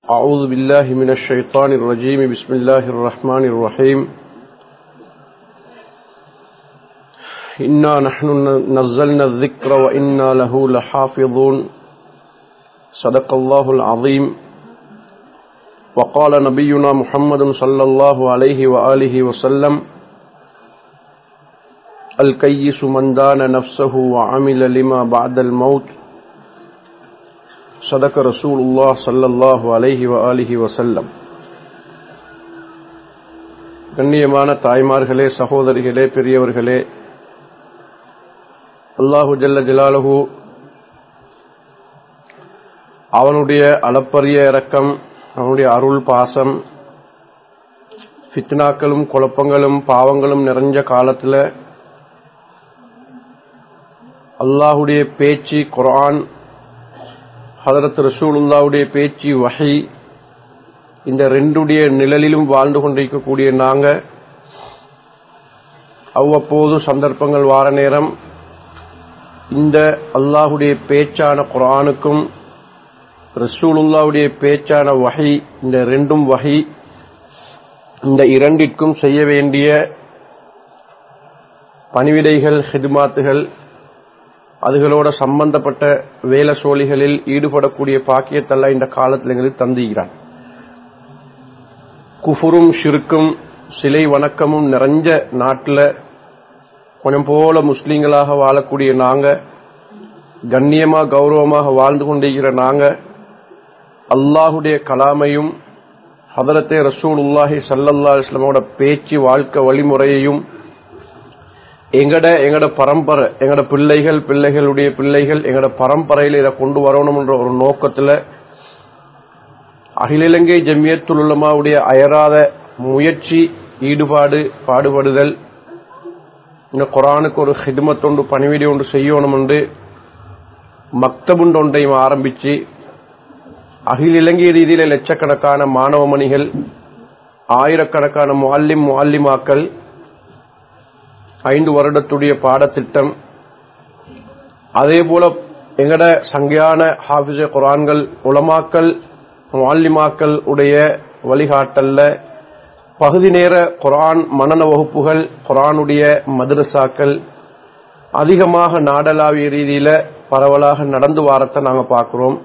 أعوذ بالله من الشيطان الرجيم بسم الله الرحمن الرحيم إنا نحن نزلنا الذكر وإنا له لحافظون صدق الله العظيم وقال نبينا محمد صلى الله عليه وآله وسلم الكيس من دان نفسه وعمل لما بعد الموت صدق رسول الله صلى الله عليه وآله وسلم கண்ணியமான தாய்மார்களே சகோதரிகளே பெரியவர்களே அல்லாஹு ஜல்ல ஜலாலுஹு அவனுடைய அளப்பரிய இரக்கம் அவனுடைய அருள் பாசம் ஃபித்னாக்களும் குழப்பங்களும் பாவங்களும் நிறைஞ்ச காலத்தில் அல்லாஹுடைய பேச்சு குரான் ஹதரத் ரசூலுல்லாவுடைய பேச்சு வகை இந்த ரெண்டுடைய நிழலிலும் வாழ்ந்து கொண்டிருக்கக்கூடிய நாங்க அவ்வப்போது சந்தர்ப்பங்கள் வார நேரம் இந்த அல்லாஹுடைய பேச்சான குரானுக்கும் ரசூலுல்லாவுடைய பேச்சான வகை இந்த ரெண்டும் வகை இந்த இரண்டிற்கும் செய்ய வேண்டிய பணிவிடைகள் ஹிதுமாத்துகள் அதுகளோட சம்பந்தப்பட்ட வேலை சோழிகளில் ஈடுபடக்கூடிய பாக்கியத்தெல்லாம் இந்த காலத்தில் எங்களுக்கு தந்துகிறான் குஃபுரும் ஷிருக்கும் சிலை வணக்கமும் நிறைஞ்ச நாட்டில் கொஞ்சம் போல முஸ்லீம்களாக வாழக்கூடிய நாங்க கண்ணியமா கௌரவமாக வாழ்ந்து கொண்டிருக்கிற நாங்க அல்லாஹுடைய கலாமையும் ஹதரத்தே ரசூல் உல்லாஹி சல்லல்லா இஸ்லாமோட பேச்சு வாழ்க்கை வழிமுறையையும் எங்கட எங்கட பரம்பரை எங்கட பிள்ளைகள் பிள்ளைகளுடைய பிள்ளைகள் எங்கட பரம்பரையில் இதை கொண்டு வரணும்ன்ற ஒரு நோக்கத்தில் அகில இலங்கை ஜம்மியத்துல் உலமாவுடைய அயராத முயற்சி ஈடுபாடு பாடுபடுதல் இந்த குரானுக்கு ஒரு ஹிதுமத் ஒன்று பணிவிடை ஒன்று செய்யணும் என்று மக்தபுண்டு ஒன்றையும் ஆரம்பித்து அகில இலங்கை ரீதியில் லட்சக்கணக்கான மாணவ மணிகள் ஆயிரக்கணக்கான முல்லிம் முல்லிமாக்கள் ஐந்து வருடத்துடைய பாடத்திட்டம் அதே போல எங்கட சங்கையான ஹாஃபிஜ குரான்கள் உலமாக்கல் மாலிமாக்கள் உடைய வழிகாட்டல்ல பகுதி நேர குரான் மனன வகுப்புகள் குரானுடைய மதரசாக்கள் அதிகமாக நாடளாவிய ரீதியில பரவலாக நடந்து வாரத்தை நாங்கள் பார்க்கிறோம்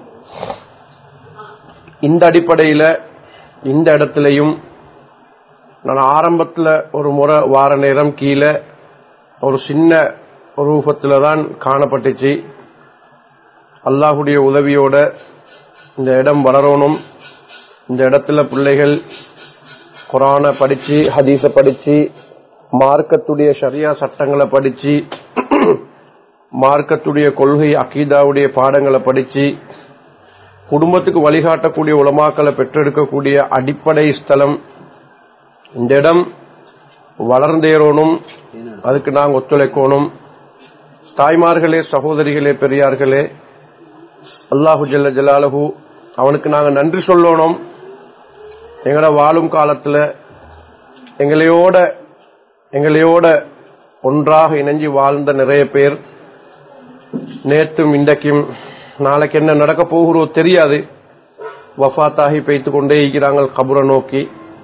இந்த அடிப்படையில் இந்த இடத்துலையும் நான் ஆரம்பத்தில் ஒரு முறை வார நேரம் கீழே ஒரு சின்ன ரூபத்தில் தான் காணப்பட்டுச்சு அல்லாஹுடைய உதவியோட இந்த இடம் வளரணும் இந்த இடத்துல பிள்ளைகள் குரானை படிச்சு ஹதீஸ படிச்சு மார்க்கத்துடைய சரியா சட்டங்களை படிச்சு மார்க்கத்துடைய கொள்கை அகீதாவுடைய பாடங்களை படிச்சு குடும்பத்துக்கு வழிகாட்டக்கூடிய உலமாக்களை பெற்றெடுக்கக்கூடிய அடிப்படை ஸ்தலம் இந்த இடம் வளர்ந்தேறணும் அதுக்கு நாங்கள் ஒத்துழைக்கணும் தாய்மார்களே சகோதரிகளே பெரியார்களே அல்லாஹு ஜல்ல ஜலாலஹு அவனுக்கு நாங்கள் நன்றி சொல்லணும் எங்களோட வாழும் காலத்தில் எங்களையோட எங்களையோட ஒன்றாக இணைஞ்சு வாழ்ந்த நிறைய பேர் நேற்றும் இன்றைக்கும் நாளைக்கு என்ன நடக்க போகிறோ தெரியாது வஃத்தாகி பெய்த்து கொண்டே இருக்கிறாங்க கபுரை நோக்கி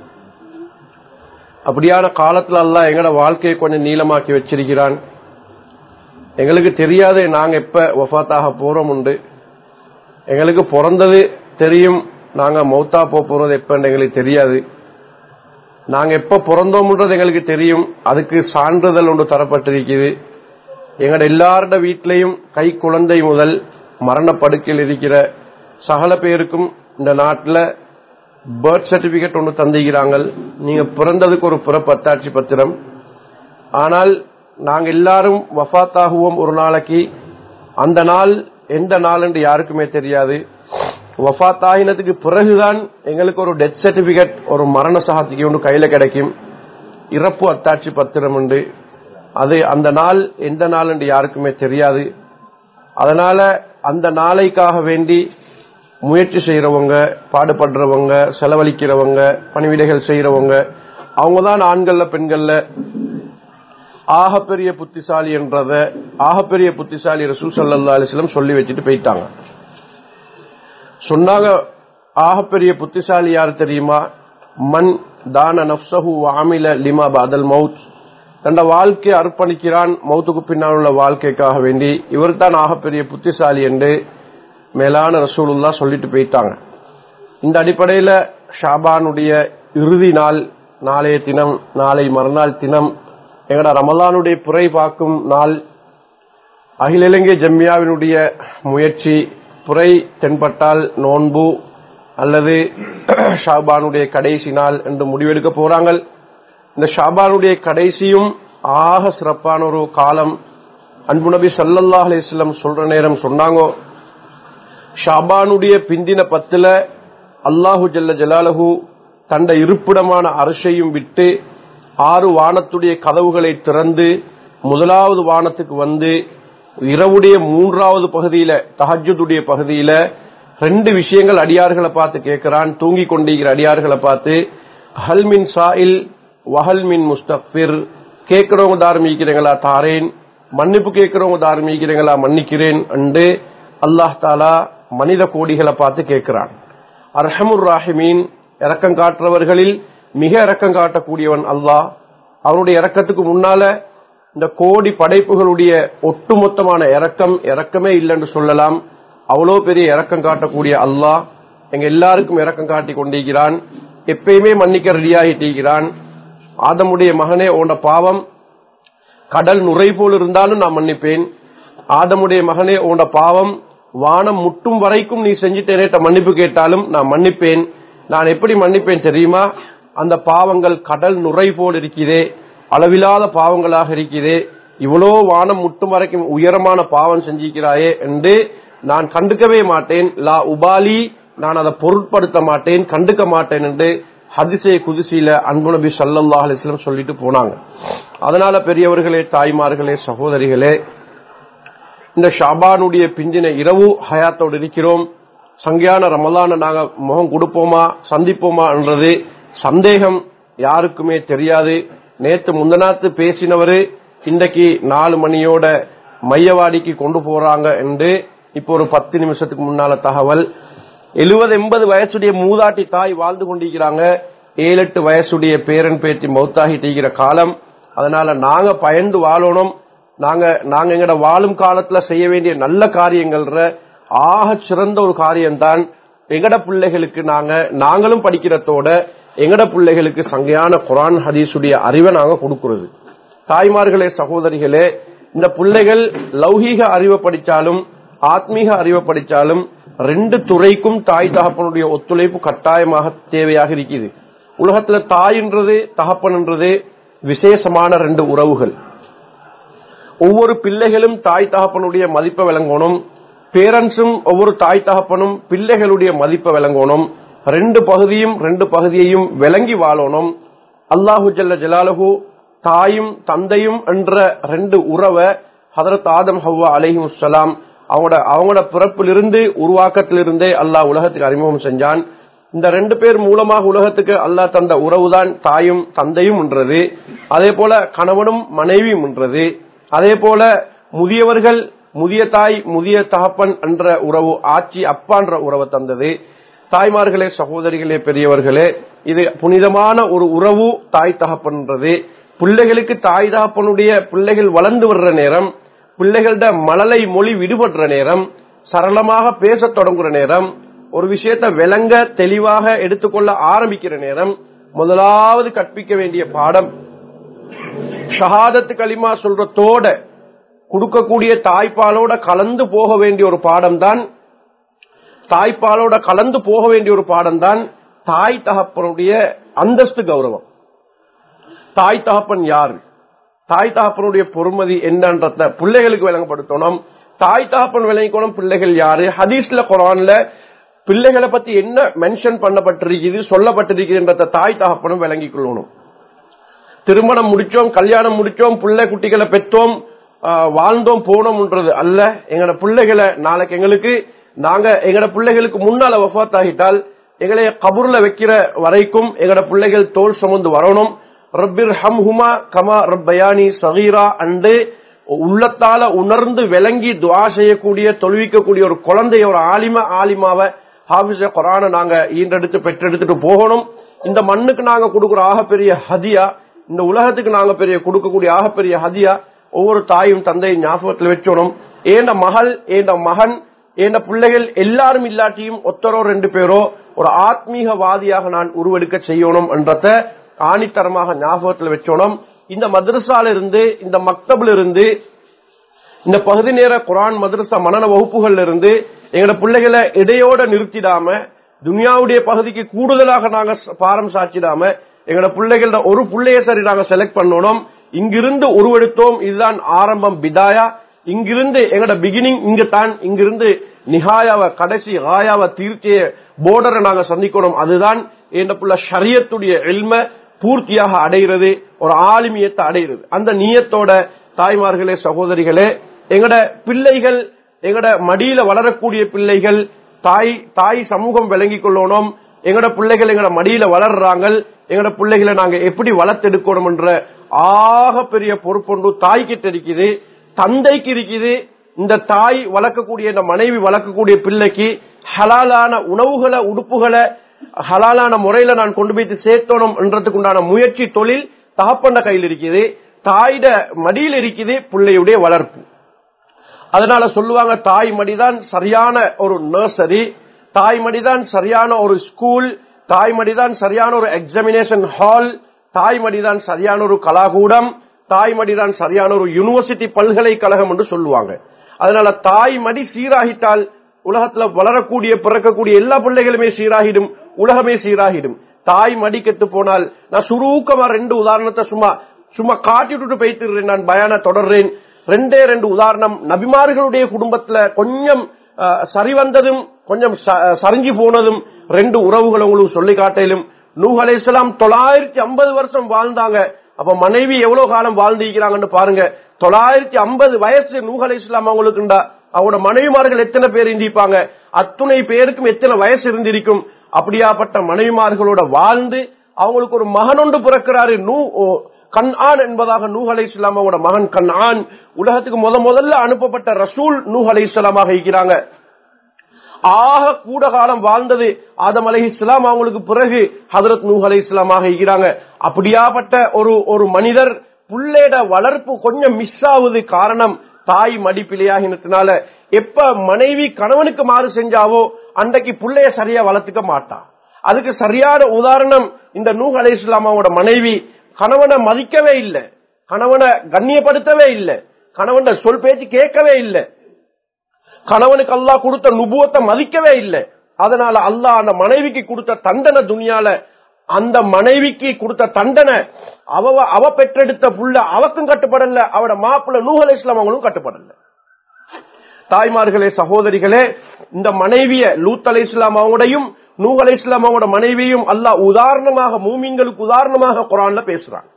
அப்படியான காலத்துல எல்லாம் எங்கட வாழ்க்கையை கொஞ்சம் நீளமாக்கி வச்சிருக்கிறான் எங்களுக்கு தெரியாது நாங்க எப்ப வஃத்தாக போறோம் உண்டு எங்களுக்கு பிறந்தது தெரியும் நாங்க மௌத்தா போறது எப்ப எங்களுக்கு தெரியாது நாங்க எப்ப பிறந்தோம்ன்றது எங்களுக்கு தெரியும் அதுக்கு சான்றிதழ் ஒன்று தரப்பட்டிருக்குது எங்கட எல்லாரோட வீட்லையும் கை குழந்தை முதல் மரணப்படுக்கையில் இருக்கிற சகல பேருக்கும் இந்த நாட்டில் பர்த் சர்டிபிகேட் ஒன்று தந்திக்கிறாங்க நீங்க பிறந்ததுக்கு ஒரு புறப்பத்தாட்சி பத்திரம் ஆனால் நாங்க எல்லாரும் வஃத்தாகுவோம் ஒரு நாளைக்கு அந்த நாள் எந்த நாள் என்று யாருக்குமே தெரியாது வஃத்தாகினதுக்கு பிறகுதான் எங்களுக்கு ஒரு டெத் சர்டிபிகேட் ஒரு மரண சாத்திக்கு ஒன்று கையில கிடைக்கும் இறப்பு அத்தாட்சி பத்திரம் உண்டு அது அந்த நாள் எந்த நாள் என்று யாருக்குமே தெரியாது அதனால அந்த நாளைக்காக வேண்டி முயற்சி செய்யறவங்க பாடுபடுறவங்க செலவழிக்கிறவங்க பணிவிடைகள் செய்யறவங்க அவங்க தான் ஆண்கள்ல பெண்கள்ல ஆகப்பெரிய புத்திசாலி என்றத ஆகப்பெரிய புத்திசாலி ரசூ சல்லா அலிஸ்லம் சொல்லி வச்சுட்டு போயிட்டாங்க சொன்னாங்க ஆகப்பெரிய புத்திசாலி யார் தெரியுமா மன் தான நப்சஹு வாமில லிமா பாதல் மவுத் தண்ட வாழ்க்கையை அர்ப்பணிக்கிறான் மௌத்துக்கு பின்னால் உள்ள வாழ்க்கைக்காக வேண்டி இவர் தான் ஆகப்பெரிய புத்திசாலி என்று மேலான ரசூலுல்லா சொல்லிட்டு போயிட்டாங்க இந்த அடிப்படையில ஷாபானுடைய இறுதி நாள் நாளைய தினம் நாளை மறுநாள் தினம் எங்கட ரமலானுடைய புரை பார்க்கும் நாள் அகில இலங்கை ஜம்மியாவினுடைய முயற்சி புரை தென்பட்டால் நோன்பு அல்லது ஷாபானுடைய கடைசி நாள் என்று முடிவெடுக்க போறாங்க இந்த ஷாபானுடைய கடைசியும் ஆக சிறப்பான ஒரு காலம் அன்பு நபி சல்லல்லா அலிஸ்லம் சொல்ற நேரம் சொன்னாங்க ஷாபானுடைய பிந்தின பத்துல அல்லாஹு ஜல்ல ஜலாலஹு தண்ட இருப்பிடமான அரசையும் விட்டு ஆறு வானத்துடைய கதவுகளை திறந்து முதலாவது வானத்துக்கு வந்து இரவுடைய மூன்றாவது பகுதியில தஹஜுடைய பகுதியில ரெண்டு விஷயங்கள் அடியார்களை பார்த்து கேட்கிறான் தூங்கி கொண்டிருக்கிற அடியார்களை பார்த்து ஹல்மின் சாயில் வஹல்மின் முஸ்தபிர் கேட்கிறவங்க தார்மீக்கிறீங்களா தாரேன் மன்னிப்பு கேட்கிறவங்க தார்மீக்கிறீங்களா மன்னிக்கிறேன் என்று அல்லாஹ் தாலா மனித கோடிகளை பார்த்து கேட்கிறான் அர்ஹமுர் ராஹிமீன் இறக்கம் காட்டுறவர்களில் மிக இறக்கம் காட்டக்கூடியவன் அல்லாஹ் அவனுடைய இறக்கத்துக்கு முன்னால இந்த கோடி படைப்புகளுடைய ஒட்டுமொத்தமான இறக்கம் இறக்கமே இல்லைன்னு சொல்லலாம் அவ்வளோ பெரிய இறக்கம் காட்டக்கூடிய அல்லாஹ் எங்க எல்லாருக்கும் இறக்கம் காட்டி கொண்டிருக்கிறான் எப்பயுமே மன்னிக்க ரெடியாகிட்டிருக்கிறான் ஆதமுடைய மகனே உன்ட பாவம் கடல் நுரை போல் இருந்தாலும் நான் மன்னிப்பேன் ஆதமுடைய மகனே உன்ட பாவம் வானம் முட்டும் வரைக்கும் நீ செஞ்சுட்டேனேட்ட மன்னிப்பு கேட்டாலும் நான் மன்னிப்பேன் நான் எப்படி மன்னிப்பேன் தெரியுமா அந்த பாவங்கள் கடல் நுரை போல் இருக்கிறதே அளவில்லாத பாவங்களாக இருக்கிறதே இவ்வளோ வானம் முட்டும் வரைக்கும் உயரமான பாவம் செஞ்சிருக்கிறாயே என்று நான் கண்டுக்கவே மாட்டேன் லா உபாலி நான் அதை பொருட்படுத்த மாட்டேன் கண்டுக்க மாட்டேன் என்று ஹதிசே குதிசியில அன்பு நபி சல்லா அலிஸ்லம் சொல்லிட்டு போனாங்க அதனால பெரியவர்களே தாய்மார்களே சகோதரிகளே இந்த ஷாபானுடைய பிந்தின இரவு ஹயாத்தோடு இருக்கிறோம் சங்கியான ரமலான நாங்க முகம் கொடுப்போமா சந்திப்போமா என்றது சந்தேகம் யாருக்குமே தெரியாது நேத்து முந்தநாத்து பேசினவரு இன்றைக்கு நாலு மணியோட மையவாடிக்கு கொண்டு போறாங்க என்று இப்போ ஒரு பத்து நிமிஷத்துக்கு முன்னால தகவல் எழுபது எண்பது வயசுடைய மூதாட்டி தாய் வாழ்ந்து கொண்டிருக்கிறாங்க ஏழு எட்டு வயசுடைய பேரன் பேத்தி மௌத்தாகிட்டு இருக்கிற காலம் அதனால நாங்க பயந்து வாழணும் நாங்க நாங்க எங்கட வாழும் காலத்துல செய்ய வேண்டிய நல்ல காரியங்கள்ற ஆக சிறந்த ஒரு காரியம்தான் எங்கட பிள்ளைகளுக்கு நாங்க நாங்களும் படிக்கிறதோட எங்கட பிள்ளைகளுக்கு சங்கையான குரான் ஹதீஸுடைய அறிவை நாங்க கொடுக்கிறது தாய்மார்களே சகோதரிகளே இந்த பிள்ளைகள் லௌகீக அறிவை படிச்சாலும் ஆத்மீக அறிவை படிச்சாலும் ரெண்டு துறைக்கும் தாய் தகப்பனுடைய ஒத்துழைப்பு கட்டாயமாக தேவையாக இருக்குது உலகத்துல தாயின்றது தகப்பன்ன்றது விசேஷமான ரெண்டு உறவுகள் ஒவ்வொரு பிள்ளைகளும் தாய் தகப்பனுடைய மதிப்பை விளங்கணும் பேரண்ட்ஸும் ஒவ்வொரு தாய் தகப்பனும் பிள்ளைகளுடைய மதிப்பை விளங்கணும் ரெண்டு பகுதியும் ரெண்டு பகுதியையும் விளங்கி வாழணும் அல்லாஹு ஜல்ல ஜலாலுஹு தாயும் தந்தையும் என்ற ரெண்டு உறவை ஹதரத் ஆதம் ஹவ்வா அலிஹிமுசலாம் அவங்களோட அவங்களோட பிறப்பிலிருந்து உருவாக்கத்திலிருந்தே அல்லாஹ் உலகத்துக்கு அறிமுகம் செஞ்சான் இந்த ரெண்டு பேர் மூலமாக உலகத்துக்கு அல்லாஹ் தந்த உறவுதான் தாயும் தந்தையும் என்றது அதே போல கணவனும் மனைவியும் என்றது அதே போல முதியவர்கள் முதிய தாய் முதிய தகப்பன் என்ற உறவு ஆட்சி அப்பான்ற உறவை தந்தது தாய்மார்களே சகோதரிகளே பெரியவர்களே இது புனிதமான ஒரு உறவு தாய் தகப்பன்றது பிள்ளைகளுக்கு தாய் தகப்பனுடைய பிள்ளைகள் வளர்ந்து வர்ற நேரம் பிள்ளைகளோட மழலை மொழி விடுபடுற நேரம் சரளமாக பேசத் தொடங்குற நேரம் ஒரு விஷயத்தை விளங்க தெளிவாக எடுத்துக்கொள்ள ஆரம்பிக்கிற நேரம் முதலாவது கற்பிக்க வேண்டிய பாடம் ஷஹாதத்து களிமா சொல்றதோட கொடுக்கக்கூடிய தாய்ப்பாலோட கலந்து போக வேண்டிய ஒரு பாடம் தான் தாய்ப்பாலோட கலந்து போக வேண்டிய ஒரு பாடம் தான் தாய் தகப்பனுடைய அந்தஸ்து கௌரவம் தாய் தகப்பன் யாரு தாய் தகப்பனுடைய பொறுமதி என்னன்றத பிள்ளைகளுக்கு விளங்கப்படுத்தணும் தாய் தகப்பன் விளங்கிக்கணும் பிள்ளைகள் யாரு ஹதீஸ்ல குரான்ல பிள்ளைகளை பத்தி என்ன மென்ஷன் பண்ணப்பட்டிருக்குது சொல்லப்பட்டிருக்குதுன்றத தாய் தகப்பனும் விளங்கிக் கொள்ளணும் திருமணம் முடிச்சோம் கல்யாணம் முடிச்சோம் பிள்ளை குட்டிகளை பெற்றோம் வாழ்ந்தோம் போனோம்ன்றது அல்ல எங்கட பிள்ளைகளை நாளைக்கு எங்களுக்கு நாங்க எங்கட பிள்ளைகளுக்கு முன்னால வஃத் ஆகிட்டால் எங்களை கபூர்ல வைக்கிற வரைக்கும் எங்கட பிள்ளைகள் தோல் சுமந்து வரணும் ரப்பிர் ஹம் ஹுமா கமா ரப்பயானி சகீரா அண்டு உள்ளத்தால உணர்ந்து விளங்கி துவா செய்யக்கூடிய தொழுவிக்கக்கூடிய ஒரு குழந்தைய ஒரு ஆலிம ஆலிமாவை ஹாபிஸ குரான நாங்க ஈண்டெடுத்து பெற்றெடுத்துட்டு போகணும் இந்த மண்ணுக்கு நாங்க கொடுக்குற ஆகப்பெரிய ஹதியா இந்த உலகத்துக்கு நாங்க பெரிய கொடுக்கக்கூடிய ஆகப்பெரிய ஹதியா ஒவ்வொரு தாயும் தந்தையும் ஞாபகத்தில் வச்சோணும் ஏண்ட மகள் ஏண்ட மகன் ஏண்ட பிள்ளைகள் எல்லாரும் இல்லாட்டியும் ஒத்தரோ ரெண்டு பேரோ ஒரு ஆத்மீகவாதியாக நான் உருவெடுக்க செய்யணும் என்றத ஆணித்தரமாக ஞாபகத்தில் வச்சோணும் இந்த மദ്രസാல இருந்து இந்த மக்தபில் இருந்து இந்த பகுதி நேர குரான் மதரசா மனன வகுப்புகள்ல இருந்து எங்களோட பிள்ளைகளை இடையோட நிறுத்திடாம துனியாவுடைய பகுதிக்கு கூடுதலாக நாங்க பாரம் சாச்சிடாம எங்களோட பிள்ளைகள ஒரு பிள்ளைய சரி நாங்க செலக்ட் பண்ணணும் இங்கிருந்து உருவெடுத்தோம் இதுதான் ஆரம்பம் பிதாயா இங்கிருந்து எங்களோட பிகினிங் இங்கு தான் இங்கிருந்து நிகாயாவ கடைசி ஆயாவ தீர்த்திய போர்டரை நாங்க சந்திக்கணும் அதுதான் என் புள்ள ஷரியத்துடைய எல்ம பூர்த்தியாக அடைகிறது ஒரு ஆளுமியத்தை அடைகிறது அந்த நீயத்தோட தாய்மார்களே சகோதரிகளே எங்கட பிள்ளைகள் எங்கட மடியில வளரக்கூடிய பிள்ளைகள் தாய் தாய் சமூகம் விளங்கிக் கொள்ளணும் எங்கட பிள்ளைகள் எங்கட மடியில வளர்றாங்க எங்கட பிள்ளைகளை நாங்க எப்படி வளர்த்தெடுக்கணும் என்ற ஆக பெரிய பொறுப்பொன்று தாய்கிட்ட இருக்குது தந்தைக்கு இருக்குது இந்த தாய் வளர்க்கக்கூடிய இந்த மனைவி வளர்க்கக்கூடிய பிள்ளைக்கு ஹலாலான உணவுகளை உடுப்புகளை ஹலாலான முறையில நான் கொண்டு போய் சேர்த்தணும் என்றதுக்கு உண்டான முயற்சி தொழில் தகப்பண்ட கையில் இருக்குது தாயிட மடியில் இருக்குது பிள்ளையுடைய வளர்ப்பு அதனால சொல்லுவாங்க தாய் மடிதான் சரியான ஒரு நர்சரி தாய் மடிதான் சரியான ஒரு ஸ்கூல் தாய் மடிதான் சரியான ஒரு எக்ஸாமினேஷன் ஹால் தாய் மடிதான் சரியான ஒரு கலாகூடம் தாய் மடிதான் சரியான ஒரு யூனிவர்சிட்டி பல்கலைக்கழகம் என்று சொல்லுவாங்க அதனால தாய் மடி சீராகிட்டால் உலகத்துல வளரக்கூடிய பிறக்கக்கூடிய எல்லா பிள்ளைகளுமே சீராகிடும் உலகமே சீராகிடும் தாய் மடி கெட்டு போனால் நான் சுரூக்கமா ரெண்டு உதாரணத்தை சும்மா சும்மா காட்டிட்டு போயிட்டு நான் பயான தொடர்றேன் ரெண்டே ரெண்டு உதாரணம் நபிமார்களுடைய குடும்பத்துல கொஞ்சம் சரி வந்ததும் கொஞ்சம் சரிஞ்சு போனதும் ரெண்டு உறவுகள் உங்களுக்கு சொல்லி காட்டிலும் நூஹ் அலை இஸ்லாம் தொள்ளாயிரத்தி ஐம்பது வருஷம் வாழ்ந்தாங்க அப்ப மனைவி எவ்வளவு காலம் வாழ்ந்திருக்கிறாங்கன்னு பாருங்க தொள்ளாயிரத்தி ஐம்பது வயசு நூஹ் அலை இஸ்லாம் அவங்களுக்குண்டா அவங்களோட மனைவிமார்கள் எத்தனை பேர் இருந்திருப்பாங்க அத்துணை பேருக்கும் எத்தனை வயசு இருந்திருக்கும் அப்படியாப்பட்ட மனைவிமார்களோட வாழ்ந்து அவங்களுக்கு ஒரு மகன் ஒன்று பிறக்கிறாரு நூ கண்ஆன் என்பதாக நூஹ் அலை இஸ்லாமோட மகன் கண்ஆன் உலகத்துக்கு முத முதல்ல அனுப்பப்பட்ட ரசூல் நூஹ் அலை இஸ்லாமாக இருக்கிறாங்க ஆக கூட காலம் வாழ்ந்தது ஆதம் அலி இஸ்லாம் அவங்களுக்கு பிறகு ஹதரத் நூஹ் அலி இஸ்லாமாக இருக்கிறாங்க அப்படியாப்பட்ட ஒரு ஒரு மனிதர் புள்ளேட வளர்ப்பு கொஞ்சம் மிஸ் ஆகுது காரணம் தாய் மடிப்பிலையாகினதுனால எப்ப மனைவி கணவனுக்கு மாறு செஞ்சாவோ அன்றைக்கு புள்ளைய சரியா வளர்த்துக்க மாட்டான் அதுக்கு சரியான உதாரணம் இந்த நூஹ் அலி இஸ்லாமாவோட மனைவி கணவனை மதிக்கவே இல்லை கணவனை கண்ணியப்படுத்தவே இல்லை கணவன் சொல் பேச்சு கேட்கவே இல்லை கணவனுக்கு அல்லாஹ் கொடுத்த நுபுவத்தை மதிக்கவே இல்லை அதனால அல்லாஹ் அந்த மனைவிக்கு கொடுத்த தண்டனை துணியால அந்த மனைவிக்கு கொடுத்த தண்டனை அவ அவ பெற்றெடுத்த புள்ள அவக்கும் கட்டுப்படல அவட மாப்பிள்ள நூகல் இஸ்லாம் அவங்களும் கட்டுப்படல தாய்மார்களே சகோதரிகளே இந்த மனைவிய லூத் அலை இஸ்லாம் அவங்களையும் நூஹ் அலை இஸ்லாம் அவங்களோட மனைவியும் அல்லாஹ் உதாரணமாக மூமிங்களுக்கு உதாரணமாக குரான்ல பேசுறான்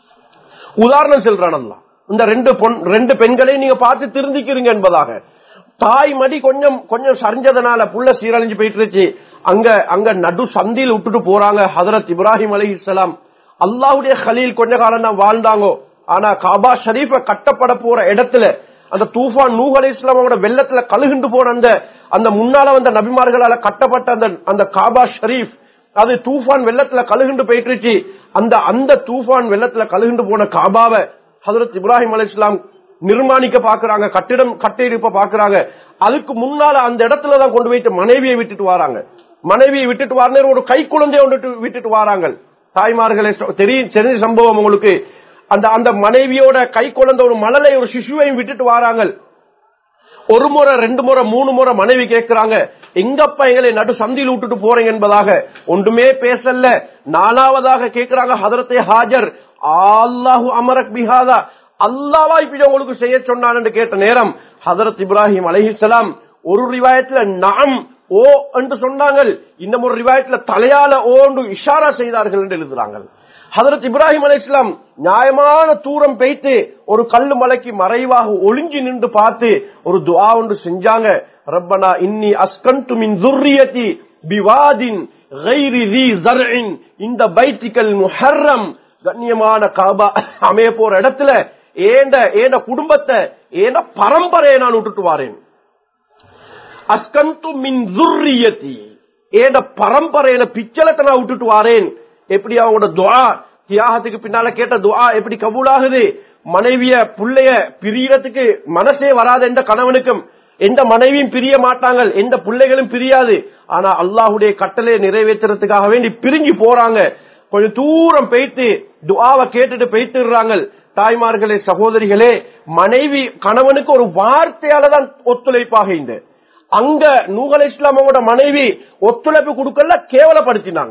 உதாரணம் சொல்றான் அல்லாஹ் இந்த ரெண்டு பொன் ரெண்டு பெண்களை நீங்க பார்த்து திருந்திக்கிறீங்க என்பதாக தாய் மடி கொஞ்சம் கொஞ்சம் சரிஞ்சதுனால புள்ள சீரழிஞ்சு போயிட்டு இருந்துச்சு அங்க அங்க நடு சந்தியில் விட்டுட்டு போறாங்க ஹதரத் இப்ராஹிம் அலி இஸ்லாம் அல்லாவுடைய ஹலீல் கொஞ்ச காலம் தான் வாழ்ந்தாங்க ஆனா காபா ஷரீஃப கட்டப்பட போற இடத்துல அந்த தூஃபான் நூஹ் அலி இஸ்லாமோட வெள்ளத்துல கழுகுண்டு போன அந்த அந்த முன்னால வந்த நபிமார்களால கட்டப்பட்ட அந்த அந்த காபா ஷரீஃப் அது தூஃபான் வெள்ளத்துல கழுகுண்டு போயிட்டு அந்த அந்த தூஃபான் வெள்ளத்துல கழுகுண்டு போன காபாவை ஹதரத் இப்ராஹிம் அலி இஸ்லாம் நிர்மாணிக்க பாக்குறாங்க கட்டிடம் கட்டியிருப்ப பாக்குறாங்க அதுக்கு முன்னால அந்த இடத்துலதான் கொண்டு போயிட்டு மனைவியை விட்டுட்டு வராங்க மனைவியை விட்டுட்டு வர ஒரு கை குழந்தைய விட்டுட்டு வராங்க தாய்மார்களே தெரியும் தெரிஞ்ச சம்பவம் உங்களுக்கு அந்த அந்த மனைவியோட கை குழந்தை ஒரு மணலை ஒரு சிசுவையும் விட்டுட்டு வராங்க ஒரு முறை ரெண்டு முறை மூணு முறை மனைவி கேட்கிறாங்க எங்கப்பா எங்களை நடு சந்தியில் விட்டுட்டு போறீங்க என்பதாக ஒன்றுமே பேசல நாலாவதாக கேட்கிறாங்க ஹதரத்தை ஹாஜர் அல்லாஹு அமரக் பிஹாதா அல்லாவா இப்படி உங்களுக்கு செய்ய சொன்னான் கேட்ட நேரம் ஹதரத் இப்ராஹிம் அலஹிசலாம் ஒரு ரிவாயத்துல நாம் ஓ என்று சொன்னாங்க இன்னும் ஒரு ரிவாயத்துல தலையால ஓ என்று இஷாரா செய்தார்கள் என்று எழுதுறாங்க ஹதரத் இப்ராஹிம் அலி இஸ்லாம் நியாயமான தூரம் பெய்த்து ஒரு கல்லு மலைக்கு மறைவாக ஒளிஞ்சி நின்று பார்த்து ஒரு துவா ஒன்று செஞ்சாங்க ரப்பனா இன்னி அஸ்கன்து மின் துர்ரியதி பிவாதின் கைரி தி ஜர்இன் இந்த பைத்திக்கல் முஹர்ரம் கண்ணியமான காபா அமைய போற இடத்துல ஏண்ட ஏண்ட குடும்பத்தை ஏண்ட பரம்பரையை நான் விட்டுட்டு வாரேன் அஸ்கந்து மின் துர்ரியதி ஏட பரம்பரையில பிச்சலத்தை நான் விட்டுட்டு வாரேன் எப்படி அவங்களோட துவா தியாகத்துக்கு பின்னால கேட்ட துவா எப்படி கபூலாகுது மனைவிய புள்ளைய பிரியறதுக்கு மனசே வராது எந்த கணவனுக்கும் எந்த மனைவியும் பிரிய மாட்டாங்க எந்த பிள்ளைகளும் பிரியாது ஆனா அல்லாஹுடைய கட்டளையை நிறைவேற்றுறதுக்காக வேண்டி பிரிஞ்சு போறாங்க கொஞ்சம் தூரம் போயிட்டு துவாவை கேட்டுட்டு போயிட்டுறாங்க தாய்மார்களே சகோதரிகளே மனைவி கணவனுக்கு ஒரு வார்த்தையால தான் ஒத்துழைப்பாக இந்த அங்க நூகல் இஸ்லாமோட மனைவி ஒத்துழைப்பு கொடுக்கல கேவலப்படுத்தினாங்க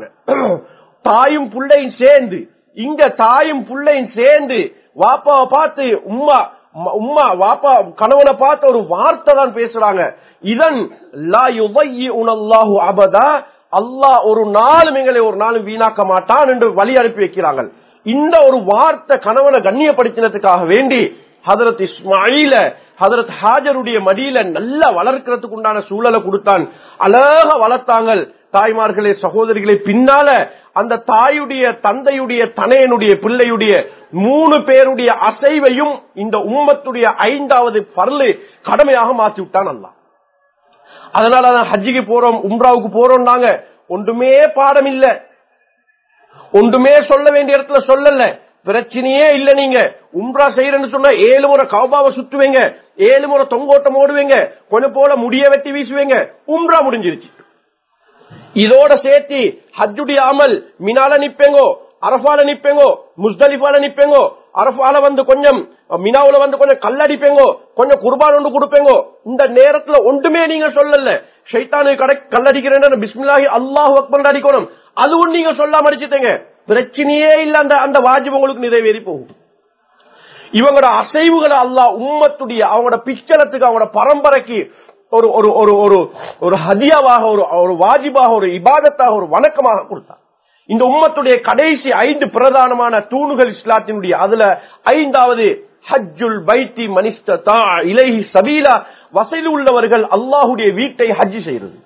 தாயும் புள்ளையும் சேர்ந்து இங்க தாயும் புள்ளையும் சேர்ந்து வாப்பாவை பார்த்து உம்மா ம- உம்மா வாப்பா கணவனை பார்த்து ஒரு வார்த்தை தான் பேசுறாங்க இதன் லா யுதையிஉன அல்லாஹு அபதா அல்லாஹ் ஒரு நாளும் எங்களை ஒரு நாளும் வீணாக்க மாட்டான் என்று வழி அனுப்பி வைக்கிறாங்க இந்த ஒரு வார்த்தை கணவனை கண்ணியப்படுத்தினதுக்காக வேண்டி ஹதரத் இஸ்மாயில ஹதரத் ஹாஜருடைய மடியில நல்லா வளர்க்கறதுக்கு உண்டான சூழலை கொடுத்தான் அழகா வளர்த்தாங்க தாய்மார்களே சகோதரிகளே பின்னால அந்த தாயுடைய தந்தையுடைய தனையனுடைய பிள்ளையுடைய மூணு பேருடைய அசைவையும் இந்த உம்மத்துடைய ஐந்தாவது பர்லு கடமையாக மாற்றி விட்டான் அல்லாஹ் அதனால தான் ஹஜ்ஜிக்கு போறோம் உம்ராவுக்கு போறோம் நாங்க ஒன்றுமே பாடம் இல்ல ஒன்றுமே சொல்ல வேண்டிய இடத்துல சொல்லல பிரச்சனையே இல்ல நீங்க உம்ரா செய்யறேன்னு சொன்னா ஏழு முறை கௌபாவை சுத்துவீங்க ஏழு முறை தொங்கோட்டம் ஓடுவீங்க கொஞ்சம் போல முடிய வெட்டி வீசுவீங்க உம்ரா முடிஞ்சிருச்சு இதோட சேர்த்து ஹஜ்ஜுடைய அமல் மினால நிப்பேங்கோ அரபால நிப்பேங்கோ முஸ்தலிஃபால நிப்பேங்கோ அரபால வந்து கொஞ்சம் மினாவுல வந்து கொஞ்சம் கல்லடிப்பேங்கோ கொஞ்சம் குர்பான் ஒன்று கொடுப்பேங்கோ இந்த நேரத்துல ஒன்றுமே நீங்க சொல்லல ஷைத்தானு கடை கல்லடிக்கிறேன் பிஸ்மில்லாஹி அல்லாஹ் அக்பர் அடிக்கணும் அதுவும் நீங்க சொல்லாம அடிச்சுட்டீங்க பிரச்சனையே இல்ல அந்த அந்த வாஜிப் உங்களுக்கு நிறைவேறி போகும் இவங்களோட அசைவுகளை அல்லாஹ் உம்மத்துடைய அவங்களோட பிச்சலத்துக்கு அவங்களோட பரம்பரைக்கு ஒரு ஒரு ஒரு ஒரு ஒரு ஹதியாவாக ஒரு ஒரு வாஜிபாக ஒரு இபாதத்தாக ஒரு வணக்கமாக கொடுத்தார் இந்த உம்மத்துடைய கடைசி ஐந்து பிரதானமான தூணுகள் இஸ்லாத்தினுடைய அதுல ஐந்தாவது ஹஜ்ஜுல் பைத்தி மனிஸ்தா இலைஹி சபீலா வசையில் உள்ளவர்கள் அல்லாஹுடைய வீட்டை ஹஜ் செய்யறது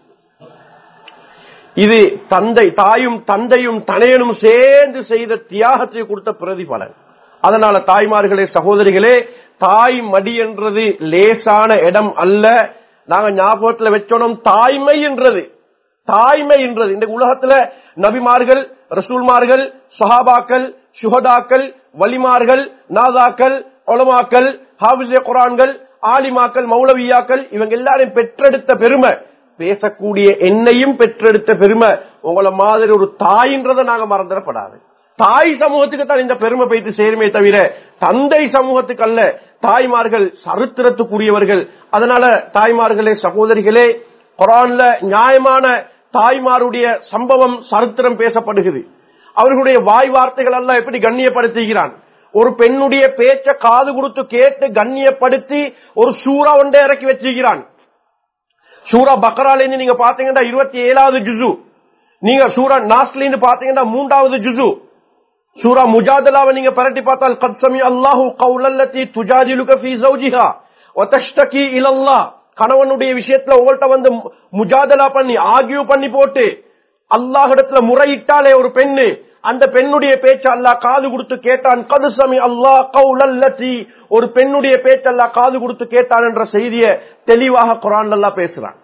இது தந்தை தாயும் தந்தையும் தனையனும் சேர்ந்து செய்த தியாகத்தை கொடுத்த பிரதிபலன் அதனால தாய்மார்களே சகோதரிகளே தாய் மடி என்றது லேசான இடம் அல்ல நாங்க ஞாபகத்துல வச்சோம் தாய்மை என்றது தாய்மை என்றது இந்த உலகத்துல நபிமார்கள் ரசூல்மார்கள் சஹாபாக்கள் சுஹதாக்கள் வலிமார்கள் நாதாக்கள் ஒலமாக்கள் ஹாபிசே குரான்கள் ஆலிமாக்கள் மௌலவியாக்கள் இவங்க எல்லாரையும் பெற்றெடுத்த பெருமை பேசக்கூடிய என்னையும் பெற்றெடுத்த பெருமை உங்களை மாதிரி ஒரு தாயின்றதை நாங்க மறந்துடப்படாது தாய் சமூகத்துக்கு தான் இந்த பெருமை போயிட்டு சேருமே தவிர தந்தை சமூகத்துக்கு அல்ல தாய்மார்கள் சரித்திரத்துக்குரியவர்கள் அதனால தாய்மார்களே சகோதரிகளே குரான்ல நியாயமான தாய்மாருடைய சம்பவம் சரித்திரம் பேசப்படுகிறது அவர்களுடைய வாய் வார்த்தைகள் எல்லாம் எப்படி கண்ணியப்படுத்துகிறான் ஒரு பெண்ணுடைய பேச்ச காது கொடுத்து கேட்டு கண்ணியப்படுத்தி ஒரு சூறா ஒன்றை இறக்கி வச்சுக்கிறான் சூரா பக்ரால இருந்து நீங்க பாத்தீங்கன்னா இருபத்தி ஏழாவது ஜுசு நீங்க சூரா நாஸ்ல இருந்து பாத்தீங்கன்னா மூன்றாவது ஜுசு சூரா முஜாதலாவை நீங்க பரட்டி பார்த்தால் கத்சமி அல்லாஹு கவுலல்லத்தி துஜாதிலுக ஃபீ ஜௌஜிஹா வதஷ்தகி இலல்லாஹ் கணவனுடைய விஷயத்துல உங்கள்ட்ட வந்து முஜாதலா பண்ணி ஆகியூ பண்ணி போட்டு அல்லாஹிடத்துல முறையிட்டாலே ஒரு பெண்ணு அந்த பெண்ணுடைய பேச்சு அல்லாஹ் காது கொடுத்து கேட்டான் கதுசமி அல்லாஹ் கவுலல்லத்தி ஒரு பெண்ணுடைய பேச்சு அல்லாஹ் காது கொடுத்து கேட்டான் என்ற செய்தியை தெளிவாக குரான் எல்லாம் பேசுறான்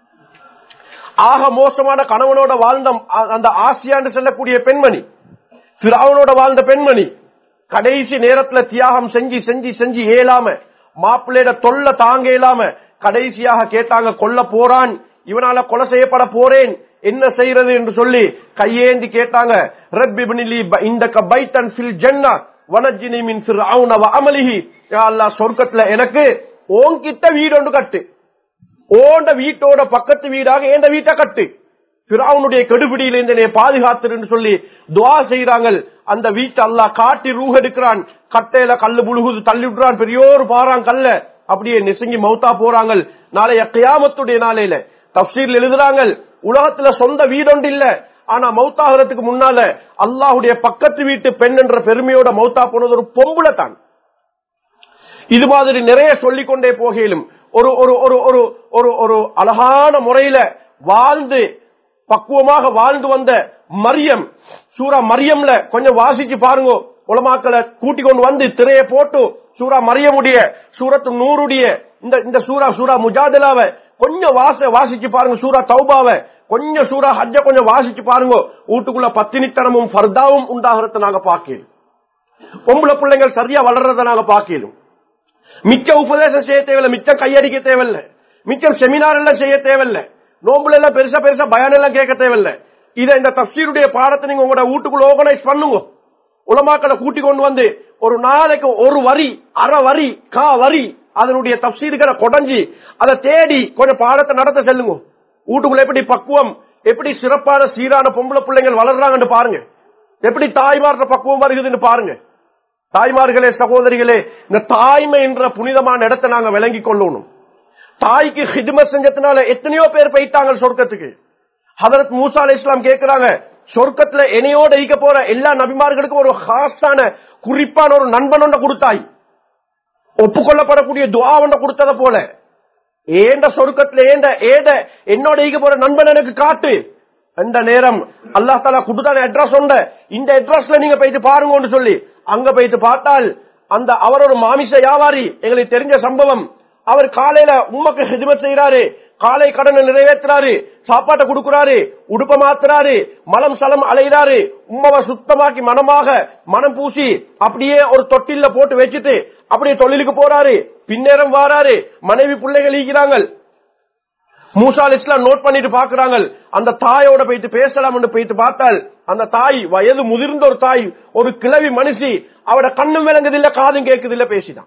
ஆக மோசமான கணவனோட வாழ்ந்த அந்த ஆசியான்னு சொல்லக்கூடிய பெண்மணி பிராவனோட வாழ்ந்த பெண்மணி கடைசி நேரத்துல தியாகம் செஞ்சு செஞ்சு செஞ்சு ஏலாம மாப்பிள்ளையோட தொல்லை தாங்க இயலாம கடைசியாக கேட்டாங்க கொல்ல போறான் இவனால கொலை செய்யப்பட போறேன் என்ன செய்யறது என்று சொல்லி கையேந்தி கேட்டாங்க ரப்பிபினிலி இந்த பைத்தன் ஃபில் ஜன்னா வனஜினி மின் ஃபிர்அவுன வ அமலிஹி யா அல்லாஹ் சொர்க்கத்துல எனக்கு ஓங்கிட்ட வீடு ஒன்று கட்டு ஓண்ட வீட்டோட பக்கத்து வீடாக ஏண்ட வீட்டை கட்டு பிராவுனுடைய கெடுபிடியிலிருந்து என்னை பாதுகாத்துன்னு சொல்லி துவா செய்யறாங்க அந்த வீட்டை அல்லா காட்டி ரூஹ் எடுக்கிறான் கட்டையில கல்லு புழுகுது தள்ளி விடுறான் பெரியோரு பாறான் கல்ல அப்படியே நெசுங்கி மௌத்தா போறாங்க நாளைய கியாமத்துடைய நாளையில தப்சீர்ல எழுதுறாங்க உலகத்துல சொந்த வீடொண்டு இல்ல ஆனா மௌத்தாகிறதுக்கு முன்னால அல்லாஹுடைய பக்கத்து வீட்டு பெண் என்ற பெருமையோட மௌத்தா போனது ஒரு பொம்புல தான் இது மாதிரி நிறைய சொல்லிக் கொண்டே போகையிலும் ஒரு ஒரு ஒரு ஒரு ஒரு ஒரு அழகான முறையில வாழ்ந்து பக்குவமாக வாழ்ந்து வந்த மரியம் சூரா மரியம்ல கொஞ்சம் வாசிச்சு பாருங்க உலமாக்களை கூட்டி கொண்டு வந்து திரைய போட்டு சூரா மரியமுடைய சூரத்து நூறுடைய இந்த இந்த சூரா சூரா முஜாதலாவை கொஞ்சம் வாச வாசிச்சு பாருங்க சூரா தௌபாவை கொஞ்சம் சூறா ஹஜ்ஜ கொஞ்சம் வாசிச்சு பாருங்க வீட்டுக்குள்ள பத்தினித்தனமும் ஃபர்தாவும் உண்டாகிறத நாங்க பார்க்கலும் பொம்பளை பிள்ளைங்கள் சரியா வளர்றத நாங்க பார்க்கலும் மிச்ச உபதேசம் செய்ய தேவையில்லை மிச்சம் கையடிக்க தேவையில்லை மிச்சம் செமினார் எல்லாம் செய்ய தேவையில்லை நோம்புல எல்லாம் பெருசா பெருசா பயான் எல்லாம் கேட்க தேவையில்லை இதை இந்த தப்சீருடைய பாடத்தை நீங்க உங்களோட வீட்டுக்குள்ள ஆர்கனைஸ் பண்ணுங்க உலமாக்களை கூட்டி கொண்டு வந்து ஒரு நாளைக்கு ஒரு வரி அரை வரி கா வரி அதனுடைய தப்சீர்களை கொடைஞ்சி அதை தேடி கொஞ்சம் பாடத்தை நடத்த செல்லுங்க வீட்டுக்குள்ள எப்படி பக்குவம் எப்படி சிறப்பான சீரான பொம்பளை பிள்ளைங்கள் வளர்றாங்கன்னு பாருங்க எப்படி தாய்மார்ற பக்குவம் வருகுதுன்னு பாருங்க தாய்மார்களே சகோதரிகளே இந்த தாய்மை என்ற புனிதமான இடத்தை நாங்க விளங்கி கொள்ளணும் தாய்க்கு ஹிதுமத் செஞ்சதுனால எத்தனையோ பேர் போயிட்டாங்க சொர்க்கத்துக்கு ஹதரத் மூசா அலை இஸ்லாம் கேட்கிறாங்க சொர்க்கத்துல என்னையோட ஈக்க போற எல்லா நபிமார்களுக்கும் ஒரு ஹாஸான குறிப்பான ஒரு நண்பன் ஒன்றை கொடுத்தாய் ஒப்புக்கொள்ளப்படக்கூடிய துவா ஒன்றை கொடுத்தத போல ஏண்ட சொர்க்கத்துல ஏண்ட ஏண்ட என்னோட ஈக்க போற நண்பன் எனக்கு காட்டு அந்த நேரம் அல்லா தாலா குடுத்தான அட்ரஸ் உண்ட இந்த அட்ரஸ்ல நீங்க போயிட்டு பாருங்கன்னு சொல்லி அங்க போயிட்டு பார்த்தால் அந்த அவர் ஒரு மாமிச வியாபாரி எங்களுக்கு தெரிஞ்ச சம்பவம் அவர் காலையில உமக்கு ஹிதமத் செய்யறாரு காலை கடனை நிறைவேற்றுறாரு சாப்பாட்டை கொடுக்கிறாரு உடுப்ப மாத்துறாரு மலம் சலம் அலைகிறாரு உம்மவை சுத்தமாக்கி மனமாக மனம் பூசி அப்படியே ஒரு தொட்டில்ல போட்டு வச்சுட்டு அப்படியே தொழிலுக்கு போறாரு பின்னேரம் வாராரு மனைவி பிள்ளைகள் ஈக்கிறாங்க மூசா அலி இஸ்லாம் நோட் பண்ணிட்டு பாக்குறாங்க அந்த தாயோட போயிட்டு பேசலாம் போயிட்டு பார்த்தால் அந்த தாய் வயது முதிர்ந்த ஒரு தாய் ஒரு கிழவி மனுஷி அவட கண்ணும் விளங்குது இல்ல காதும் கேக்குது இல்ல பேசிதான்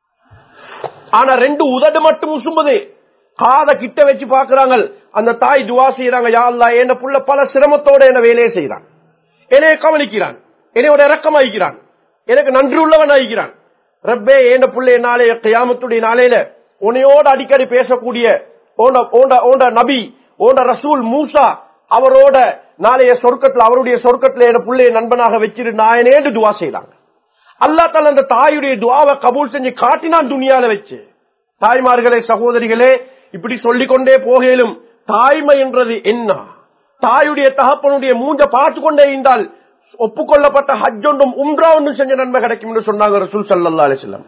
ஆனா ரெண்டு உதடு மட்டும் உசும்புது காத கிட்ட வச்சு பாக்குறாங்க அந்த தாய் துவா செய்யறாங்க யாழ்லா என்ன புள்ள பல சிரமத்தோட என்ன வேலையை செய்யறான் என்னைய கவனிக்கிறான் என்னையோட இறக்கம் ஆகிக்கிறான் எனக்கு நன்றி உள்ளவன் ஆகிக்கிறான் ரப்பே ஏண்ட புள்ள நாளைய கியாமத்துடைய நாளையில உன்னையோட அடிக்கடி பேசக்கூடிய ஓண்ட ஓண்ட ஓண்ட நபி ஓண்ட ரசூல் மூசா அவரோட நாளைய சொர்க்கத்துல அவருடைய சொர்க்கத்துல என் பிள்ளைய நண்பனாக வச்சிரு நாயனேன்னு துவா செய்யறாங்க அல்லா தால அந்த தாயுடைய துவாவை கபூல் செஞ்சு காட்டினான் துணியால வச்சு தாய்மார்களே சகோதரிகளே இப்படி சொல்லிக்கொண்டே போகலும் தாய்மை என்றது என்ன தாயுடைய தகப்பனுடைய மூஞ்ச பார்த்து கொண்டே இருந்தால் ஒப்புக்கொள்ளப்பட்ட ஹஜ் ஒன்றும் உம்ரா ஒன்றும் செஞ்ச நன்மை கிடைக்கும் என்று சொன்னாங்க ரசூல் சல்லா அலிஸ்லாம்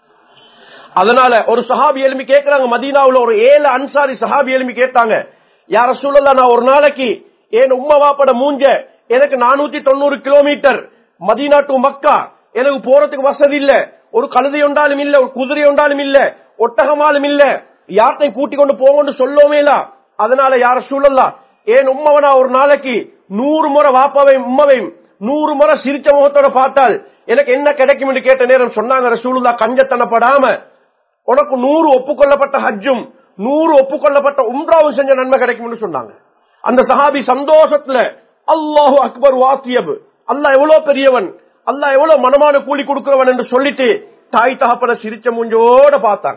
அதனால ஒரு சஹாபி எலும்பி கேட்கிறாங்க மதீனாவுல ஒரு ஏழு அன்சாரி சஹாபி எலும்பி கேட்டாங்க யார சூழல்ல நான் ஒரு நாளைக்கு என் உம்மா வாப்பட மூஞ்ச எனக்கு நானூத்தி தொண்ணூறு கிலோமீட்டர் மதீனா டு மக்கா எனக்கு போறதுக்கு வசதி இல்ல ஒரு கழுதை உண்டாலும் இல்ல ஒரு குதிரை உண்டாலும் இல்ல ஒட்டகமாலும் இல்ல யார்த்தையும் கூட்டிக் கொண்டு போங்கன்னு சொல்லவே இல்ல அதனால யார சூழல்லா ஏன் உம்மவனா ஒரு நாளைக்கு நூறு முறை வாப்பாவையும் உம்மவையும் நூறு முறை சிரிச்ச முகத்தோட பார்த்தால் எனக்கு என்ன கிடைக்கும் என்று கேட்ட நேரம் சொன்னாங்க ரசூலுல்லா கஞ்சத்தனப்படாம உனக்கு நூறு ஒப்புக்கொள்ளப்பட்ட ஹஜ்ஜும் நூறு ஒப்புக்கொள்ளப்பட்ட உம்ராவும் செஞ்ச நன்மை கிடைக்கும் சொன்னாங்க அந்த சஹாபி சந்தோஷத்துல அல்லாஹு அக்பர் வாத்தியபு அல்லாஹ் எவ்வளவு பெரியவன் அல்லாஹ் எவ்வளவு மனமான கூலி கொடுக்கிறவன் என்று சொல்லிட்டு தாய் தகப்பன சிரிச்ச மூஞ்சோட பார்த்தாங்க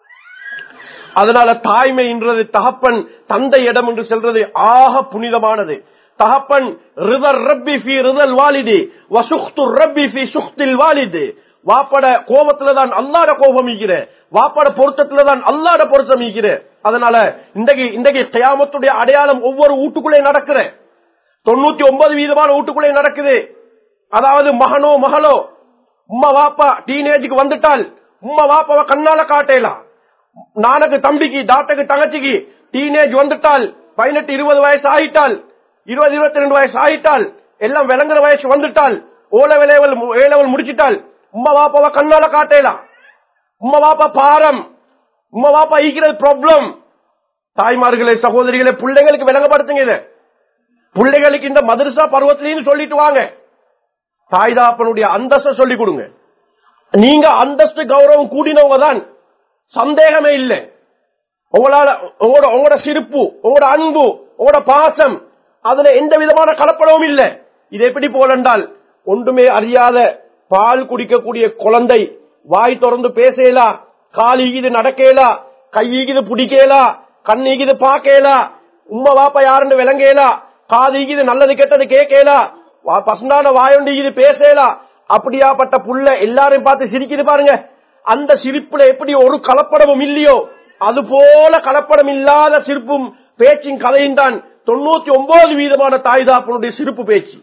அதனால தாய்மை என்றது தகப்பன் தந்தை இடம் என்று சொல்றது ஆக புனிதமானது தகப்பன் ரிதர் ரப்பி ஃபி ரிதல் வாலிதி வசுக்து ரப்பி ஃபி சுக்தில் வாலிது வாப்பட கோபத்துல தான் அல்லாட கோபம் ஈகிற வாப்பட பொருத்தத்துல தான் அல்லாட பொருத்தம் ஈகிற அதனால இன்றைக்கு இன்றைக்கு கயாமத்துடைய அடையாளம் ஒவ்வொரு வீட்டுக்குள்ளே நடக்கிற தொண்ணூத்தி ஒன்பது வீதமான வீட்டுக்குள்ளே நடக்குது அதாவது மகனோ மகளோ உம்மா வாப்பா டீனேஜுக்கு வந்துட்டால் உம்மா வாப்பாவை கண்ணால காட்டலாம் நானக்கு தம்பிக்கு தாத்தக்கு தங்கச்சிக்கு டீனேஜ் வந்துட்டால் பதினெட்டு இருபது வயசு ஆயிட்டால் இருபது இருபத்தி ரெண்டு வயசு ஆயிட்டால் எல்லாம் விளங்குற வயசு வந்துட்டால் ஓல விளைவல் ஏலவல் முடிச்சிட்டால் உம்மா வாப்பாவை கண்ணால காட்டலாம் உம்மா வாப்பா பாரம் உம்மா வாப்பா ஈக்கிறது ப்ராப்ளம் தாய்மார்களே சகோதரிகளே பிள்ளைங்களுக்கு விளங்கப்படுத்துங்க இதை பிள்ளைகளுக்கு இந்த மதரசா பருவத்திலேன்னு சொல்லிட்டு வாங்க தாய்தாப்பனுடைய அந்தஸ்தை சொல்லிக் கொடுங்க நீங்க அந்தஸ்து கௌரவம் கூடினவங்க தான் சந்தேகமே இல்லை உங்களால உங்களோட உங்களோட சிரிப்பு உங்களோட அன்பு உங்களோட பாசம் அதுல எந்த விதமான கலப்படமும் இல்லை இது எப்படி போலென்றால் ஒன்றுமே அறியாத பால் குடிக்கக்கூடிய குழந்தை வாய் திறந்து பேசலா கால் ஈகிது நடக்கலா கை ஈகிது பிடிக்கலா கண் ஈகிது பாக்கலா உம்மா வாப்பா யாருன்னு விளங்கலா காது ஈகிது நல்லது கெட்டது கேட்கலா பசண்டான வாயொண்டு இது பேசலா அப்படியாப்பட்ட புள்ள எல்லாரையும் பார்த்து சிரிக்குது பாருங்க அந்த சிரிப்புல எப்படி ஒரு கலப்படமும் இல்லையோ அது போல கலப்படம் இல்லாத சிரிப்பும் பேச்சின் கதையும் தான் தொண்ணூத்தி ஒன்பது வீதமான தாய்தாப்பனுடைய சிரிப்பு பேச்சு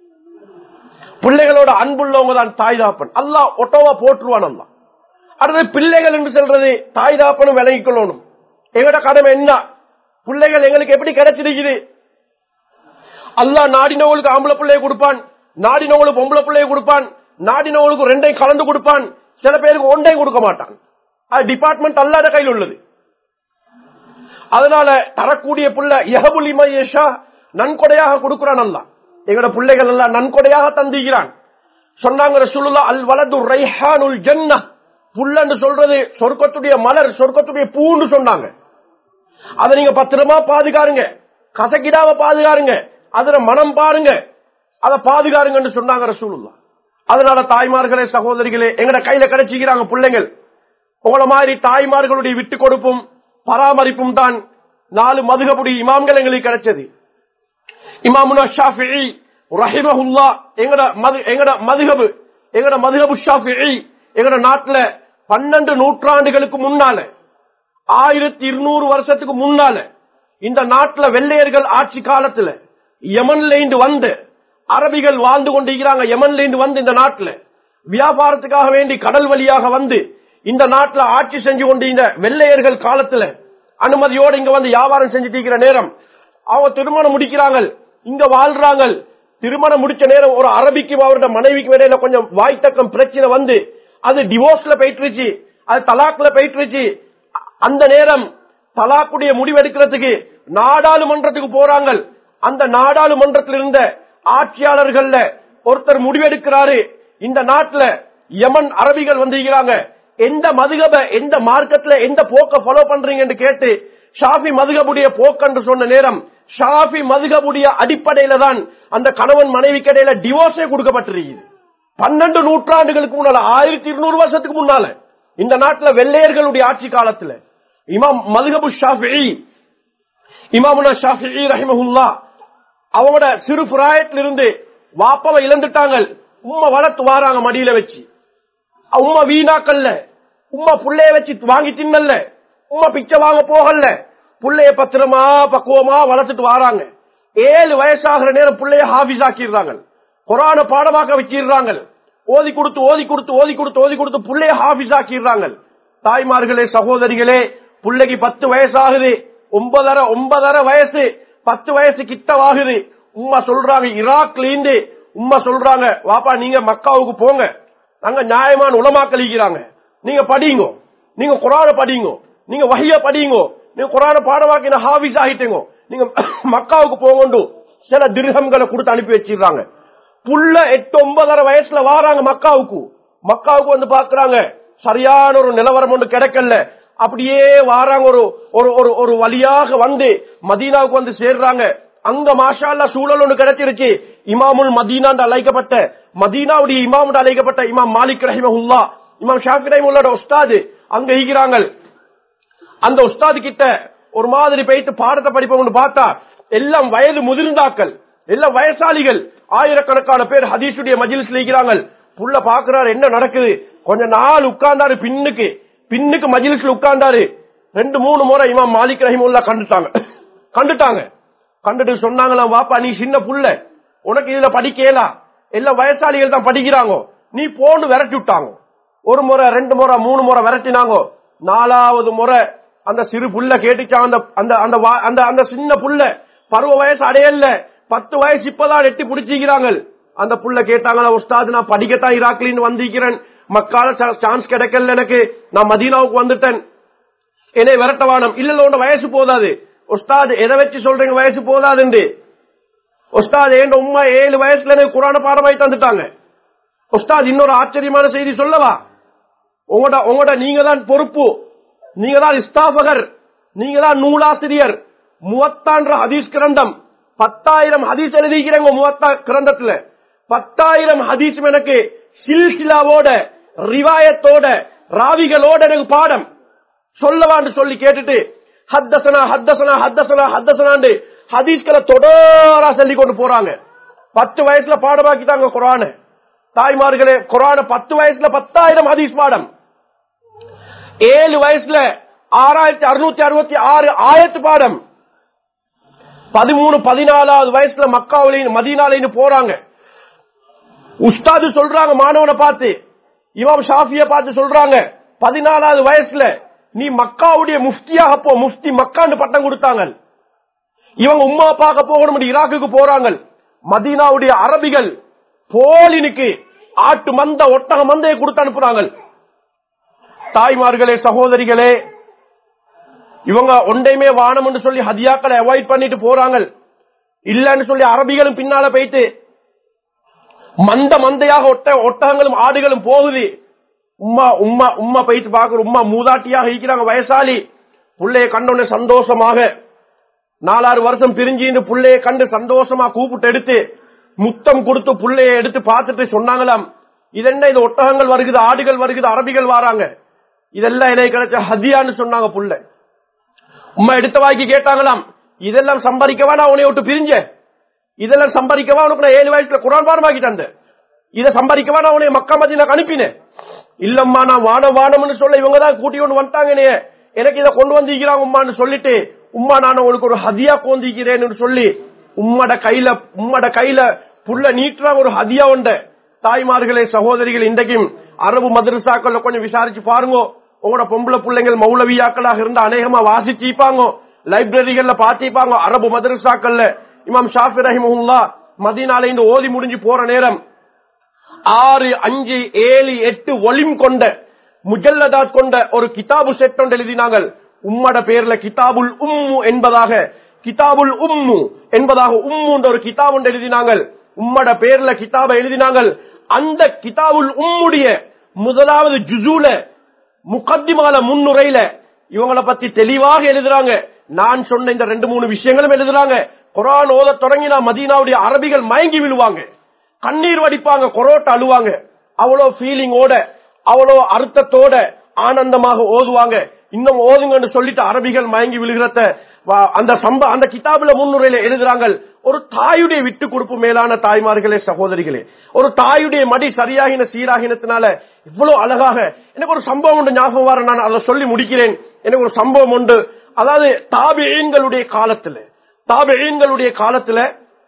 பிள்ளைகளோட அன்புள்ளவங்க தான் தாய்தாப்பன் அல்லா ஒட்டோவா போட்டுருவான் அல்லா அடுத்தது பிள்ளைகள் என்று சொல்றது தாய்தாப்பனும் விளங்கிக் கொள்ளணும் எங்கட கடமை என்ன பிள்ளைகள் எங்களுக்கு எப்படி கிடைச்சிருக்குது அல்லாஹ் நாடினவங்களுக்கு ஆம்பளை பிள்ளைய கொடுப்பான் நாடினவங்களுக்கு பொம்பளை பிள்ளைய கொடுப்பான் நாடினவங்களுக்கு ரெண்டையும் கலந்து கொடுப்பான் சில பேருக்கு ஒன்றையும் கொடுக்க மாட்டான் அது டிபார்ட்மெண்ட் அல்லாத கையில் உள்ளது அதனால தரக்கூடிய புள்ள யஹபுலிமயேஷா நன்கொடையாக கொடுக்கிறான் அல்ல எங்கட பிள்ளைகள் எல்லாம் நன்கொடையாக தந்திக்கிறான் சொன்னாங்க ரசூலுல்லா அல் வலது ரைஹானுல் ஜன்னா புல்லன்னு சொல்றது சொர்க்கத்துடைய மலர் சொர்க்கத்துடைய பூன்னு சொன்னாங்க அதை நீங்க பத்திரமா பாதுகாருங்க கசக்கிடாம பாதுகாருங்க அதுல மனம் பாருங்க அதை பாதுகாருங்கன்னு சொன்னாங்க ரசூலுல்லா அதனால தாய்மார்களே சகோதரிகளே எங்கட கையில கிடைச்சிக்கிறாங்க பிள்ளைங்கள் உங்கள மாதிரி தாய்மார்களுடைய விட்டு கொடுப்பும் பராமரிப்பும் தான் நாலு மதுகபுடி இமாம்கள் எங்களுக்கு கிடைச்சது இமாமுனா ஷாஃபிஇ ரஹிமஹுல்லா எங்கட மது எங்கட மதுகபு எங்கட மதுகபு ஷாஃபிஇ எங்கட நாட்டுல பன்னெண்டு நூற்றாண்டுகளுக்கு முன்னால ஆயிரத்தி இருநூறு வருஷத்துக்கு முன்னால இந்த நாட்டுல வெள்ளையர்கள் ஆட்சி காலத்துல யமன்ல இருந்து வந்து அரபிகள் வாழ்ந்து கொண்டிருக்கிறாங்க யமன்ல இருந்து வந்து இந்த நாட்டுல வியாபாரத்துக்காக வேண்டி கடல் வழியாக வந்து இந்த நாட்டுல ஆட்சி செஞ்சு கொண்டு இந்த வெள்ளையர்கள் காலத்துல அனுமதியோடு இங்க வந்து வியாபாரம் செஞ்சுட்டு இருக்கிற நேரம் அவங்க திருமணம் முடிக்கிறாங்க இங்க வாழ்றாங்க திருமணம் முடிச்ச நேரம் ஒரு அரபிக்கும் அவரோட மனைவிக்கும் இடையில கொஞ்சம் வாய்த்தக்கம் பிரச்சனை வந்து அது டிவோர்ஸ்ல போயிட்டுருச்சு அது தலாக்ல போயிட்டுருச்சு அந்த நேரம் தலாக்குடைய முடிவெடுக்கிறதுக்கு நாடாளுமன்றத்துக்கு போறாங்க அந்த நாடாளுமன்றத்தில் இருந்த ஆட்சியாளர்கள்ல ஒருத்தர் முடிவெடுக்கிறாரு இந்த நாட்டுல யமன் அரபிகள் வந்திருக்கிறாங்க எந்த மதுகப எந்த மார்க்கத்துல எந்த போக்க ஃபாலோ பண்றீங்கன்னு கேட்டு ஷாஃபி மதுகபுடைய போக்கன்று சொன்ன நேரம் ஷாஃபி மதுகபுடைய அடிப்படையில தான் அந்த கணவன் மனைவிக்கு இடையில டிவோர்ஸே கொடுக்கப்பட்டிருக்குது பன்னெண்டு நூற்றாண்டுகளுக்கு முன்னால ஆயிரத்தி இருநூறு வருஷத்துக்கு முன்னால இந்த நாட்டுல வெள்ளையர்களுடைய ஆட்சி காலத்துல இமாம் மதுகபு ஷாஃபி இமாமுனா ஷாஃபி ரஹிமஹுல்லா அவங்களோட சிறு புராயத்துல இருந்து வாப்பவை இழந்துட்டாங்க உம்மா வளர்த்து வாராங்க மடியில வச்சு உம்மா வீணாக்கல்ல உம்மா புள்ளைய வச்சு வாங்கி தின்னல்ல உம்மா பிச்சை வாங்க போகல புள்ளைய பத்திரமா பக்குவமா வளர்த்துட்டு வாராங்க ஏழு வயசாகிற நேரம் புள்ளைய ஹாபிஸ் ஆக்கிடுறாங்க குரான பாடமாக்க வச்சிடுறாங்க ஓதி கொடுத்து ஓதி கொடுத்து ஓதி கொடுத்து ஓதி கொடுத்து புள்ளைய ஹாபிஸ் ஆக்கிடுறாங்க தாய்மார்களே சகோதரிகளே புள்ளைக்கு பத்து வயசாகுது ஒன்பதரை ஒன்பதரை வயசு பத்து வயசு கிட்டவாகுது உம்மா சொல்றாங்க ஈராக்ல இருந்து உம்மா சொல்றாங்க வாப்பா நீங்க மக்காவுக்கு போங்க அங்க நியாயமான உலமாக்கலிக்கிறாங்க நீங்க படிங்க நீங்க குரான படிங்க நீங்க வகைய படிங்க நீங்க குரான பாடவாக்கின ஹாபிஸ் ஆகிட்டீங்க நீங்க மக்காவுக்கு போங்கண்டு சில திருகங்களை கொடுத்து அனுப்பி வச்சிடுறாங்க புள்ள எட்டு ஒன்பதரை வயசுல வாராங்க மக்காவுக்கு மக்காவுக்கு வந்து பாக்குறாங்க சரியான ஒரு நிலவரம் ஒன்று கிடைக்கல அப்படியே வாராங்க ஒரு ஒரு ஒரு ஒரு வழியாக வந்து மதீனாவுக்கு வந்து சேர்றாங்க அங்க மாஷால்லா சூழல் ஒன்று கிடைச்சிருச்சு இமாமுல் மதீனாண்டு அழைக்கப்பட்ட மதீனாவுடைய இமாமுண்டு அழைக்கப்பட்ட இமாம் மாலிக் ரஹிமஹுல்லா இமாம் ஷாஃபி ரஹிமுல்லோட உஸ்தாது அங்க ஈகிறாங்க அந்த உஸ்தாது கிட்ட ஒரு மாதிரி போயிட்டு பாடத்தை படிப்போம்னு பார்த்தா எல்லாம் வயது முதிர்ந்தாக்கள் எல்லாம் வயசாளிகள் ஆயிரக்கணக்கான பேர் ஹதீஷுடைய மஜிலிஸ்ல இருக்கிறாங்க புள்ள பாக்குறாரு என்ன நடக்குது கொஞ்ச நாள் உட்கார்ந்தாரு பின்னுக்கு பின்னுக்கு மஜிலிஸ்ல உட்கார்ந்தாரு ரெண்டு மூணு முறை இமாம் மாலிக் ரஹிமுல்லா கண்டுட்டாங்க கண்டுட்டாங்க கண்டுட்டு சொன்னாங்களாம் வாப்பா நீ சின்ன புள்ள உனக்கு இதுல படிக்கலாம் எல்லாம் வயசாளிகள் தான் படிக்கிறாங்க நீ போன்னு விரட்டி விட்டாங்க ஒரு முறை ரெண்டு முறை மூணு முறை விரட்டினாங்க நாலாவது முறை அந்த சிறு புள்ள கேட்டுச்சான் அந்த அந்த அந்த வா- அந்த அந்த சின்ன புள்ள பருவ வயசு அடையல பத்து வயசு இப்பதான் எட்டி பிடிச்சிக்கிறாங்க அந்த புள்ள கேட்டாங்களா உஸ்தாது நான் படிக்கத்தான் இராக்லின்னு வந்திருக்கிறேன் மக்கால சான்ஸ் கிடைக்கல எனக்கு நான் மதீனாவுக்கு வந்துட்டேன் என்னை விரட்டவானம் இல்ல இல்ல உன் வயசு போதாது உஸ்தாது எதை வச்சு சொல்றீங்க வயசு போதாதுண்டு உஸ்தாது ஏன் உம்மா ஏழு வயசுல எனக்கு குரான பாடமாய் தந்துட்டாங்க உஸ்தாத் இன்னொரு ஆச்சரியமான செய்தி சொல்லவா உங்களோட உங்களோட நீங்க தான் பொறுப்பு நீங்க தான் இஸ்தாபகர் நீங்க தான் நூலாசிரியர் முவத்தான்ற ஹதீஸ் கிரந்தம் பத்தாயிரம் ஹதீஸ் எழுதிக்கிறேங்க முவத்தா கிரந்தத்துல பத்தாயிரம் ஹதீஸ் எனக்கு சில்சிலாவோட ரிவாயத்தோட ராவிகளோட எனக்கு பாடம் சொல்லவான்னு சொல்லி கேட்டுட்டு ஹத்தசனா ஹத்தசனா ஹத்தசனா ஹத்தசனாண்டு ஹதீஸ்களை தொடரா சொல்லி கொண்டு போறாங்க பத்து வயசுல பாடமாக்கிட்டாங்க குரான தாய்மார்களே குரான பத்து வயசுல பத்தாயிரம் ஹதீஸ் பாடம் ஏழு வயசுல ஆறாயிரத்தி அறுநூத்தி அறுபத்தி ஆறு ஆயிரத்து பாடம் பதிமூணு பதினாலாவது வயசுல மக்காவிலின் மதீனாலின்னு போறாங்க உஸ்தாது சொல்றாங்க மாணவனை பார்த்து இமாம் ஷாஃபிய பார்த்து சொல்றாங்க பதினாலாவது வயசுல நீ மக்காவுடைய முஃப்தியாக போ முஃப்தி மக்கான்னு பட்டம் கொடுத்தாங்க இவங்க உம்மா பார்க்க போகணும் ஈராக்குக்கு போறாங்க மதீனாவுடைய அரபிகள் போலினுக்கு ஆட்டு மந்த ஒட்டக மந்தையை கொடுத்து அனுப்புறாங்க தாய்மார்களே சகோதரிகளே இவங்க ஒன்றையுமே வானம் என்று சொல்லி ஹதியாக்களை அவாய்ட் பண்ணிட்டு போறாங்க இல்லன்னு சொல்லி அரபிகளும் பின்னால போயிட்டு மந்த மந்தையாக ஒட்ட ஒட்டகங்களும் ஆடுகளும் போகுது உம்மா உம்மா உம்மா போயிட்டு பாக்குற உம்மா மூதாட்டியாக இருக்கிறாங்க வயசாலி புள்ளைய கண்டோன்னு சந்தோஷமாக நாலாறு வருஷம் பிரிஞ்சு இந்த புள்ளைய கண்டு சந்தோஷமா கூப்பிட்டு எடுத்து முத்தம் கொடுத்து புள்ளைய எடுத்து பார்த்துட்டு சொன்னாங்களாம் இதென்ன இது ஒட்டகங்கள் வருகுது ஆடுகள் வருகுது அரபிகள் வராங்க இதெல்லாம் எனக்கு கிடைச்ச ஹதியான்னு சொன்னாங்க புள்ள உம்மா எடுத்த வாய்க்கு கேட்டாங்களாம் இதெல்லாம் சம்பாதிக்கவா நான் உன்னை விட்டு பிரிஞ்சேன் இதெல்லாம் சம்பாதிக்கவா உனக்கு நான் ஏழு வயசுல குரான் பாடமாக்கி தந்தேன் இதை சம்பாதிக்கவா நான் உன்னை மக்கா மதினாக்கு அனுப்பினேன் இல்லம்மா நான் வானம் வானம்னு சொல்ல இவங்க தான் கூட்டி கொண்டு வந்துட்டாங்க என்னைய. எனக்கு இதை கொண்டு வந்திருக்கிறாங்க உம்மான்னு சொல்லிட்டு உம்மா நான் உங்களுக்கு ஒரு ஹதியா கோந்திக்கிறேன்னு சொல்லி உம்மட கையில உம்மட கையில புள்ள நீட்டுறாங்க ஒரு ஹதியா உண்ட தாய்மார்களே சகோதரிகள் இன்றைக்கும் அரபு மதரசாக்கள்ல கொஞ்சம் விசாரிச்சு பாருங்க உங்களோட பொம்பளை பிள்ளைங்கள் மௌலவியாக்களாக இருந்து அநேகமா வாசிச்சிப்பாங்க லைப்ரரிகள்ல பாத்திப்பாங்க அரபு மதரசாக்கள்ல இமாம் ஷாஃபி ரஹிமஹுல்லா மதீனால இந்த ஓதி முடிஞ்சு போற நேரம் ஆறு அஞ்சு ஏழு எட்டு ஒலிம் கொண்ட முஜல்லதாத் கொண்ட ஒரு கிதாபு செட் ஒன்று எழுதினாங்க உம்மட பேர்ல கிதாபுல் உம்மு என்பதாக கிதாபுல் உம்மு என்பதாக உம்மு என்ற ஒரு கிதாப் ஒன்று எழுதினாங்க உம்மட பேர்ல கிதாபை எழுதினாங்க அந்த கிதாபுல் உம்முடைய முதலாவது ஜுசூல முகத்திமால முன்னுரையில இவங்கள பத்தி தெளிவாக எழுதுறாங்க நான் சொன்ன இந்த ரெண்டு மூணு விஷயங்களும் எழுதுறாங்க குரான் ஓத தொடங்கினா மதீனாவுடைய அரபிகள் மயங்கி விழுவாங்க கண்ணீர் வடிப்பாங்க கொரோட்ட அழுவாங்க அவ்வளோ ஃபீலிங்கோட அவ்வளோ அர்த்தத்தோட ஆனந்தமாக ஓதுவாங்க இன்னும் ஓதுங்கன்னு சொல்லிட்டு அரபிகள் மயங்கி விழுகிறத வா- அந்த சம்ப அந்த கிதாபுல முன்னுரையில எழுதுறாங்க ஒரு தாயுடைய விட்டு கொடுப்பு மேலான தாய்மார்களே சகோதரிகளே ஒரு தாயுடைய மடி சரியாகின சீராகினத்தினால இவ்வளவு அழகாக எனக்கு ஒரு சம்பவம் உண்டு ஞாபகம் வர நான் அதை சொல்லி முடிக்கிறேன் எனக்கு ஒரு சம்பவம் உண்டு அதாவது தாபியங்களுடைய காலத்துல தாபியங்களுடைய காலத்துல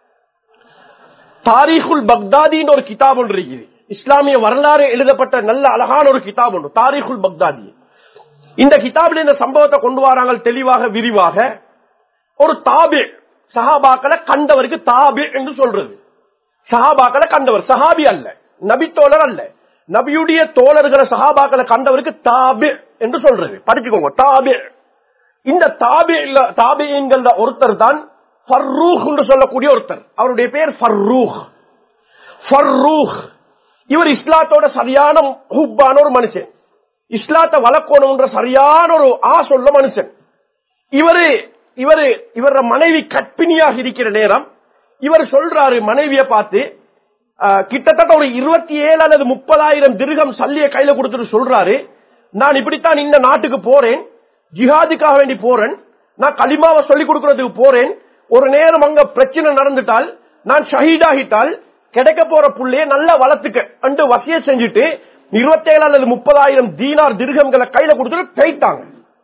தாரிகுல் பக்தாதின்னு ஒரு கிதாப் ஒன்று இருக்குது இஸ்லாமிய வரலாறு எழுதப்பட்ட நல்ல அழகான ஒரு கிதாப் ஒன்று தாரிகுல் பக்தாதி இந்த கிதாபில் இந்த சம்பவத்தை கொண்டு வராங்க தெளிவாக விரிவாக ஒரு தாபி சஹாபாக்களை கண்டவருக்கு தாபி என்று சொல்றது சஹாபாக்களை கண்டவர் சஹாபி அல்ல நபி தோழர் அல்ல நபியுடைய தோழர்களை சஹாபாக்களை கண்டவருக்கு தாபி என்று சொல்றது படிச்சுக்கோங்க தாபி இந்த தாபி தாபியங்கள் ஒருத்தர் தான் ஃபர்ரூக் என்று சொல்லக்கூடிய ஒருத்தர் அவருடைய பேர் ஃபர்ரூக் ஃபர்ரூக் இவர் இஸ்லாத்தோட சரியான ஹுப்பான ஒரு மனுஷன் இஸ்லாத்தை வளர்க்கணும்ன்ற சரியான ஒரு ஆசொல்ல மனுஷன் இவரு இவரு இவர மனைவி கற்பிணியாக இருக்கிற நேரம் இவர் சொல்றாரு மனைவியை பார்த்து ஆஹ், கிட்டத்தட்ட ஒரு இருபத்தி ஏழு அல்லது முப்பதாயிரம் திருகம் சல்லிய கையில கொடுத்துட்டு சொல்றாரு நான் இப்படித்தான் இந்த நாட்டுக்கு போறேன் ஜிஹாதுக்காக வேண்டி போறேன் நான் களிமாவை சொல்லிக் கொடுக்கறதுக்கு போறேன் ஒரு நேரம் அங்க பிரச்சனை நடந்துட்டால் நான் ஷஹீதாகிட்டால் கிடைக்க போற புள்ளைய நல்லா வளர்த்துக்க என்று வசிய செஞ்சுட்டு இருபத்தேழு அல்லது முப்பதாயிரம் தீனார் திருகங்களை கையில கொடுத்துட்டு போயிட்டாங்க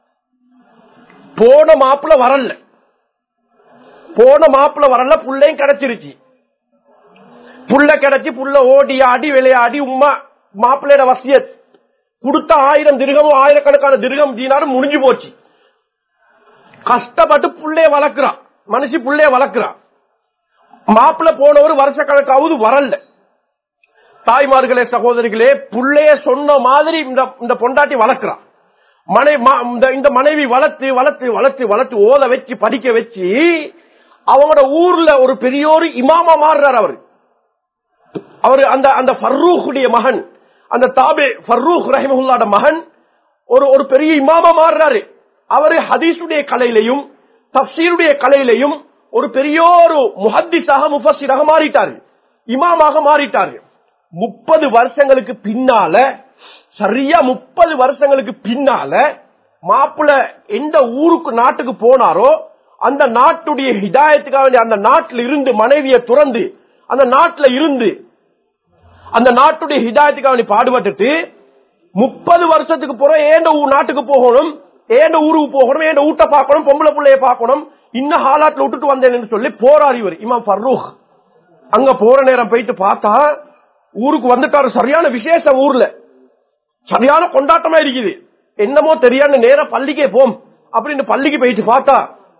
போன மாப்பிள்ள வரல போன மாப்பிள்ள வரல புள்ளையும் கிடைச்சிருச்சு புள்ள கிடைச்சி புள்ள ஓடி ஆடி விளையாடி உமா மாப்பிள்ளையோட வசிய கொடுத்த ஆயிரம் திருகமும் ஆயிரக்கணக்கான திருகம் தீனாரும் முடிஞ்சு போச்சு கஷ்டப்பட்டு புள்ளைய வளர்க்கிறான் மனுஷி புள்ளைய வளர்க்கிறான் மாப்பிள்ள போனவர் வருஷ கணக்காவது வரல தாய்மார்களே சகோதரிகளே புள்ளைய சொன்ன மாதிரி இந்த இந்த பொண்டாட்டி வளர்க்கிறான் மனை மா- இந்த- இந்த மனைவி வளர்த்து வளர்த்து வளர்த்து வளர்த்து ஓத வச்சு படிக்க வச்சு அவங்களோட ஊர்ல ஒரு பெரிய ஒரு இமாமா மாறுறார் அவரு அவரு அந்த அந்த ஃபர்ரூக்குடைய மகன் அந்த தாபே ஃபர்ரூக் ரஹிமஹுல்லாட மகன் ஒரு ஒரு பெரிய இமாமா மாறுறாரு அவரு ஹதீஸுடைய கலையிலையும் தப்சீருடைய கலையிலையும் ஒரு பெரிய ஒரு முஹத்திஸாக முஃபஸிராக மாறிட்டாரு இமாமாக மாறிட்டாரு முப்பது வருஷங்களுக்கு பின்னால சரியா முப்பது வருஷங்களுக்கு பின்னால மாப்பிள்ள எந்த ஊருக்கு நாட்டுக்கு போனாரோ அந்த நாட்டுடைய ஹிதாயத்துக்காக வேண்டி அந்த நாட்டில் இருந்து மனைவியை துறந்து அந்த நாட்டில் இருந்து அந்த நாட்டுடைய ஹிதாயத்துக்காக வேண்டி பாடுபட்டுட்டு முப்பது வருஷத்துக்கு பிறகு ஏண்ட ஊ- நாட்டுக்கு போகணும் ஏண்ட ஊருக்கு போகணும் ஏண்ட ஊட்ட பார்க்கணும் பொம்பளை பிள்ளைய பார்க்கணும் இன்னும் ஹாலாட்ல விட்டுட்டு வந்தேன்னு சொல்லி போறாரு இவர் இமாம் ஃபர்ரூக் அங்க போற நேரம் போயிட்டு பார்த்தா ஊருக்கு வந்துட்டாரு சரியான விசேஷம் ஊர்ல சரியான கொண்டாட்டமா இருக்குது என்னமோ தெரியாம நேரா பள்ளிக்கே போம் அப்படின்னு பள்ளிக்கு போயிட்டு பார்த்தா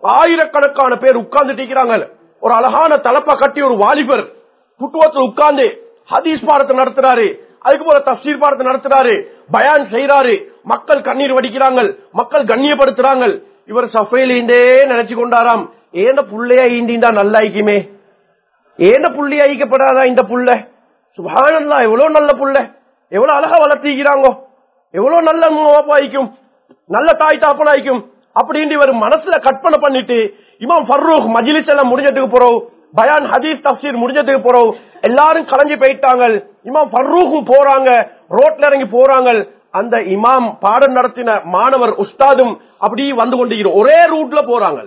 ஆயிரக்கணக்கான பேர் உட்கார்ந்துட்டு இருக்கிறாங்க ஒரு அழகான தலப்பா கட்டி ஒரு வாலிபர் புட்டுவத்தில் உட்கார்ந்து ஹதீஸ் பாடத்தை நடத்துறாரு அதுக்கு போல தப்சீர் பாடத்தை நடத்துறாரு பயான் செய்யறாரு மக்கள் கண்ணீர் வடிக்கிறாங்க மக்கள் கண்ணியப்படுத்துறாங்க இவர் சஃபையிலே நினைச்சு கொண்டாராம் ஏன புள்ளையா ஈண்டிந்தா நல்லா ஐக்குமே ஏன புள்ளி ஐக்கப்படாதா இந்த புள்ள சுபானல்லா எவ்வளவு நல்ல புள்ள எவ்வளவு அழகா வளர்த்திக்கிறாங்க எவ்வளவு நல்ல பாய்க்கும் நல்ல தாய் தாப்பனாய்க்கும் அப்படின்னு இவர் மனசுல கற்பனை பண்ணிட்டு இமாம் ஃபர்ரூக் மஜிலிஸ் எல்லாம் முடிஞ்சதுக்கு போறோம் பயான் ஹதீஸ் தப்சீர் முடிஞ்சதுக்கு போறோம் எல்லாரும் கலைஞ்சு போயிட்டாங்க இமாம் ஃபர்ரூக்கும் போறாங்க ரோட்ல இறங்கி போறாங்க அந்த இமாம் பாடம் நடத்தின மாணவர் உஸ்தாதும் அப்படி வந்து கொண்டிருக்கிறோம் ஒரே ரூட்ல போறாங்க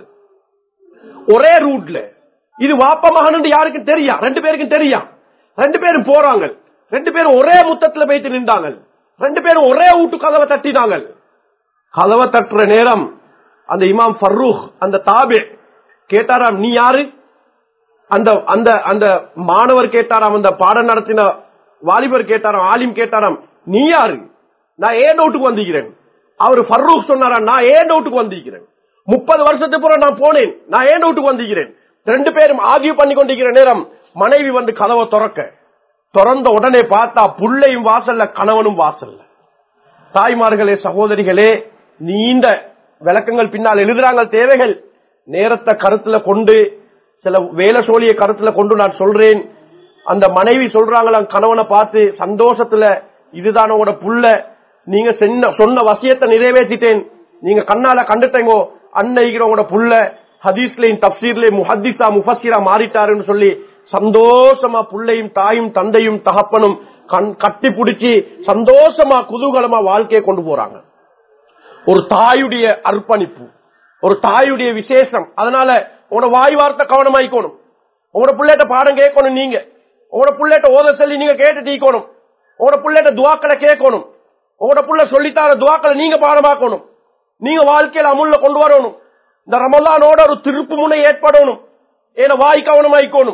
ஒரே ரூட்ல இது வாப்ப மகன் யாருக்கும் தெரியா ரெண்டு பேருக்கும் தெரியா ரெண்டு பேரும் போறாங்க ரெண்டு பேரும் ஒரே முத்தத்துல போயிட்டு நின்றாங்க ரெண்டு பேரும் ஒரே வீட்டு கதவை தட்டினாங்க கதவை தட்டுற நேரம் அந்த இமாம் ஃபர்ரூக் அந்த தாபே கேட்டாராம் நீ யாரு அந்த அந்த அந்த மாணவர் கேட்டாராம் அந்த பாடம் நடத்தின வாலிபர் கேட்டாராம் ஆலிம் கேட்டாராம் நீ யாரு நான் ஏன் நோட்டுக்கு வந்திருக்கிறேன் அவர் ஃபர்ரூக் சொன்னாராம் நான் ஏன் நோட்டுக்கு வந்திருக்கிறேன் முப்பது வருஷத்துக்கு பிறகு நான் போனேன் நான் ஏன் நோட்டுக்கு வந்திருக்கிறேன் ரெண்டு பேரும் ஆகிய பண்ணி கொண்டிருக்கிற நேரம் மனைவி வந்து கதவை திறக்க திறந்த உடனே பார்த்தா புள்ளையும் வாசல்ல கணவனும் வாசல்ல தாய்மார்களே சகோதரிகளே நீண்ட விளக்கங்கள் பின்னால் எழுதுறாங்க தேவைகள் நேரத்தை கருத்துல கொண்டு சில வேலை சோழிய கருத்துல கொண்டு நான் சொல்றேன் அந்த மனைவி சொல்றாங்களாம் கணவனை பார்த்து சந்தோஷத்துல இதுதான் உங்களோட புள்ள நீங்க சென்ன- சொன்ன வசியத்தை நிறைவேற்றிட்டேன் நீங்க கண்ணால கண்டுட்டேங்கோ அன்னைக்கிறவங்களோட புள்ள ஹதீஸ்லயும் தப்சீர்லயும் முஹத்திஸா முஃபஸிரா மாறிட்டாருன்னு சொல்லி சந்தோஷமா புள்ளையும் தாயும் தந்தையும் தகப்பனும் கண் கட்டி பிடிச்சி சந்தோஷமா குதூகலமா வாழ்க்கையை கொண்டு போறாங்க ஒரு தாயுடைய அர்ப்பணிப்பு ஒரு தாயுடைய விசேஷம் அதனால உங்களோட வாய் வார்த்தை கவனமாயிக்கணும் உங்களோட பிள்ளைகிட்ட பாடம் கேட்கணும் நீங்க உங்களோட பிள்ளைகிட்ட ஓத சொல்லி நீங்க கேட்டு டீக்கணும் உங்களோட பிள்ளைகிட்ட துவாக்களை கேட்கணும் உங்களோட புள்ள சொல்லித்தார துவாக்களை நீங்க பாடமாக்கணும் நீங்க வாழ்க்கையில அமுல்ல கொண்டு வரணும் இந்த ரமலானோட ஒரு திருப்பு முனை ஏற்படணும் ஏன வாய் கவனமாயிக்கணும்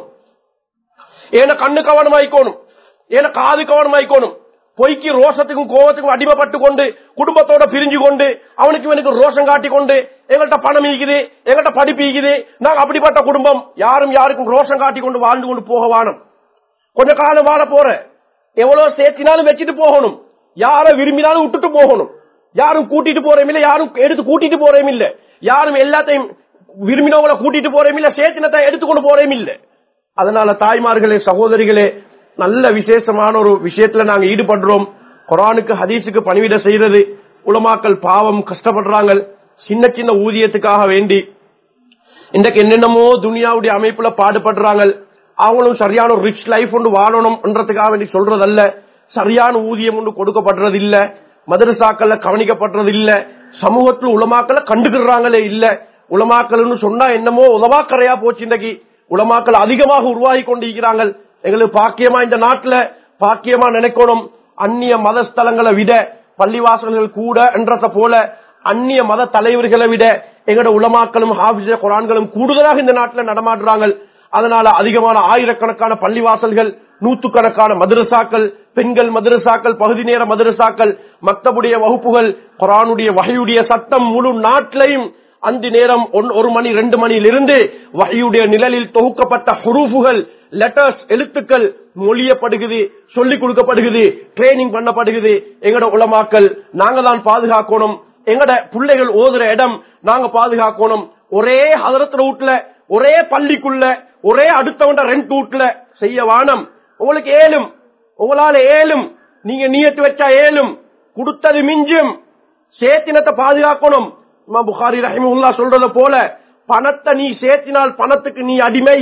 ஏன கண்ணு கவனமாயிக்கணும் ஏன காது கவனமாயிக்கணும் பொய்க்கு ரோஷத்துக்கும் கோபத்துக்கும் அடிமைப்பட்டு கொண்டு குடும்பத்தோட பிரிஞ்சு கொண்டு அவனுக்கு இவனுக்கு ரோஷம் காட்டி கொண்டு எங்கள்கிட்ட பணம் ஈக்குது எங்கள்கிட்ட படிப்பு ஈக்குது நாங்க அப்படிப்பட்ட குடும்பம் யாரும் யாருக்கும் ரோஷம் காட்டி கொண்டு வாழ்ந்து கொண்டு போக வானம் கொஞ்ச காலம் வாழ போற எவ்வளவு சேர்த்தினாலும் வச்சுட்டு போகணும் யார விரும்பினாலும் விட்டுட்டு போகணும் யாரும் கூட்டிட்டு போறேம் இல்ல யாரும் எடுத்து கூட்டிட்டு போறேம் இல்ல யாரும் எல்லாத்தையும் விரும்பினவங்களை கூட்டிட்டு போறேம் இல்ல சேர்த்தினத்தை எடுத்துக்கொண்டு போறேம் இல்ல அதனால தாய்மார்களே சகோதரிகளே நல்ல விசேஷமான ஒரு விஷயத்துல நாங்க ஈடுபடுறோம் குரானுக்கு ஹதீஸுக்கு பணிவிட செய்யறது உலமாக்கள் பாவம் கஷ்டப்படுறாங்க சின்ன சின்ன ஊதியத்துக்காக வேண்டி இன்றைக்கு என்னென்னமோ துனியாவுடைய அமைப்புல பாடுபடுறாங்க அவங்களும் சரியான ஒரு ரிச் லைஃப் ஒன்று வாழணும்ன்றதுக்காக வேண்டி சொல்றதல்ல சரியான ஊதியம் ஒன்று கொடுக்கப்படுறது இல்ல மதரசாக்கள்ல கவனிக்கப்படுறது இல்ல சமூகத்தில் உலமாக்களை கண்டுக்கிறாங்களே இல்ல உலமாக்கள்னு சொன்னா என்னமோ உதவாக்கரையா போச்சு இன்றைக்கு உலமாக்கள் அதிகமாக உருவாகி கொண்டிருக்கிறாங்க எங்களுக்கு பாக்கியமா இந்த நாட்டுல பாக்கியமா நினைக்கணும் அந்நிய மத ஸ்தலங்களை விட பள்ளிவாசல்கள் கூட என்றத போல அந்நிய மத தலைவர்களை விட எங்களோட உலமாக்களும் ஹாபிச குரான்களும் கூடுதலாக இந்த நாட்டில் நடமாடுறாங்க அதனால அதிகமான ஆயிரக்கணக்கான பள்ளிவாசல்கள் நூத்துக்கணக்கான மதரசாக்கள் பெண்கள் மதரசாக்கள் பகுதி நேர மதரசாக்கள் மக்தபுடைய வகுப்புகள் குரானுடைய வகையுடைய சட்டம் முழு நாட்டிலையும் அஞ்சு நேரம் ஒன்- ஒரு மணி ரெண்டு மணியிலிருந்து வகையுடைய நிழலில் தொகுக்கப்பட்ட ஹுரூஃபுகள் லெட்டர்ஸ் எழுத்துக்கள் மொழியப்படுகிறது சொல்லிக் கொடுக்கப்படுகிறது ட்ரைனிங் பண்ணப்படுகிறது எங்கட உலமாக்கள் நாங்க தான் பாதுகாக்கணும் எங்கட பிள்ளைகள் ஓதுற இடம் நாங்க பாதுகாக்கணும் ஒரே ஹதரத் ரூட்ல ஒரே பள்ளிக்குள்ள ஒரே அடுத்தவண்ட ரெண்ட் ரூட்ல செய்ய வானம் உங்களுக்கு ஏலும் உங்களால ஏலும் நீங்க நியத்து வச்சா ஏலும் கொடுத்தது மிஞ்சும் சேத்தினத்தை பாதுகாக்கணும் இமாம் புகாரி ரஹிமுல்லா சொல்றத போல பணத்தை நீ சேர்த்தினால் பணத்துக்கு நீ அடிமை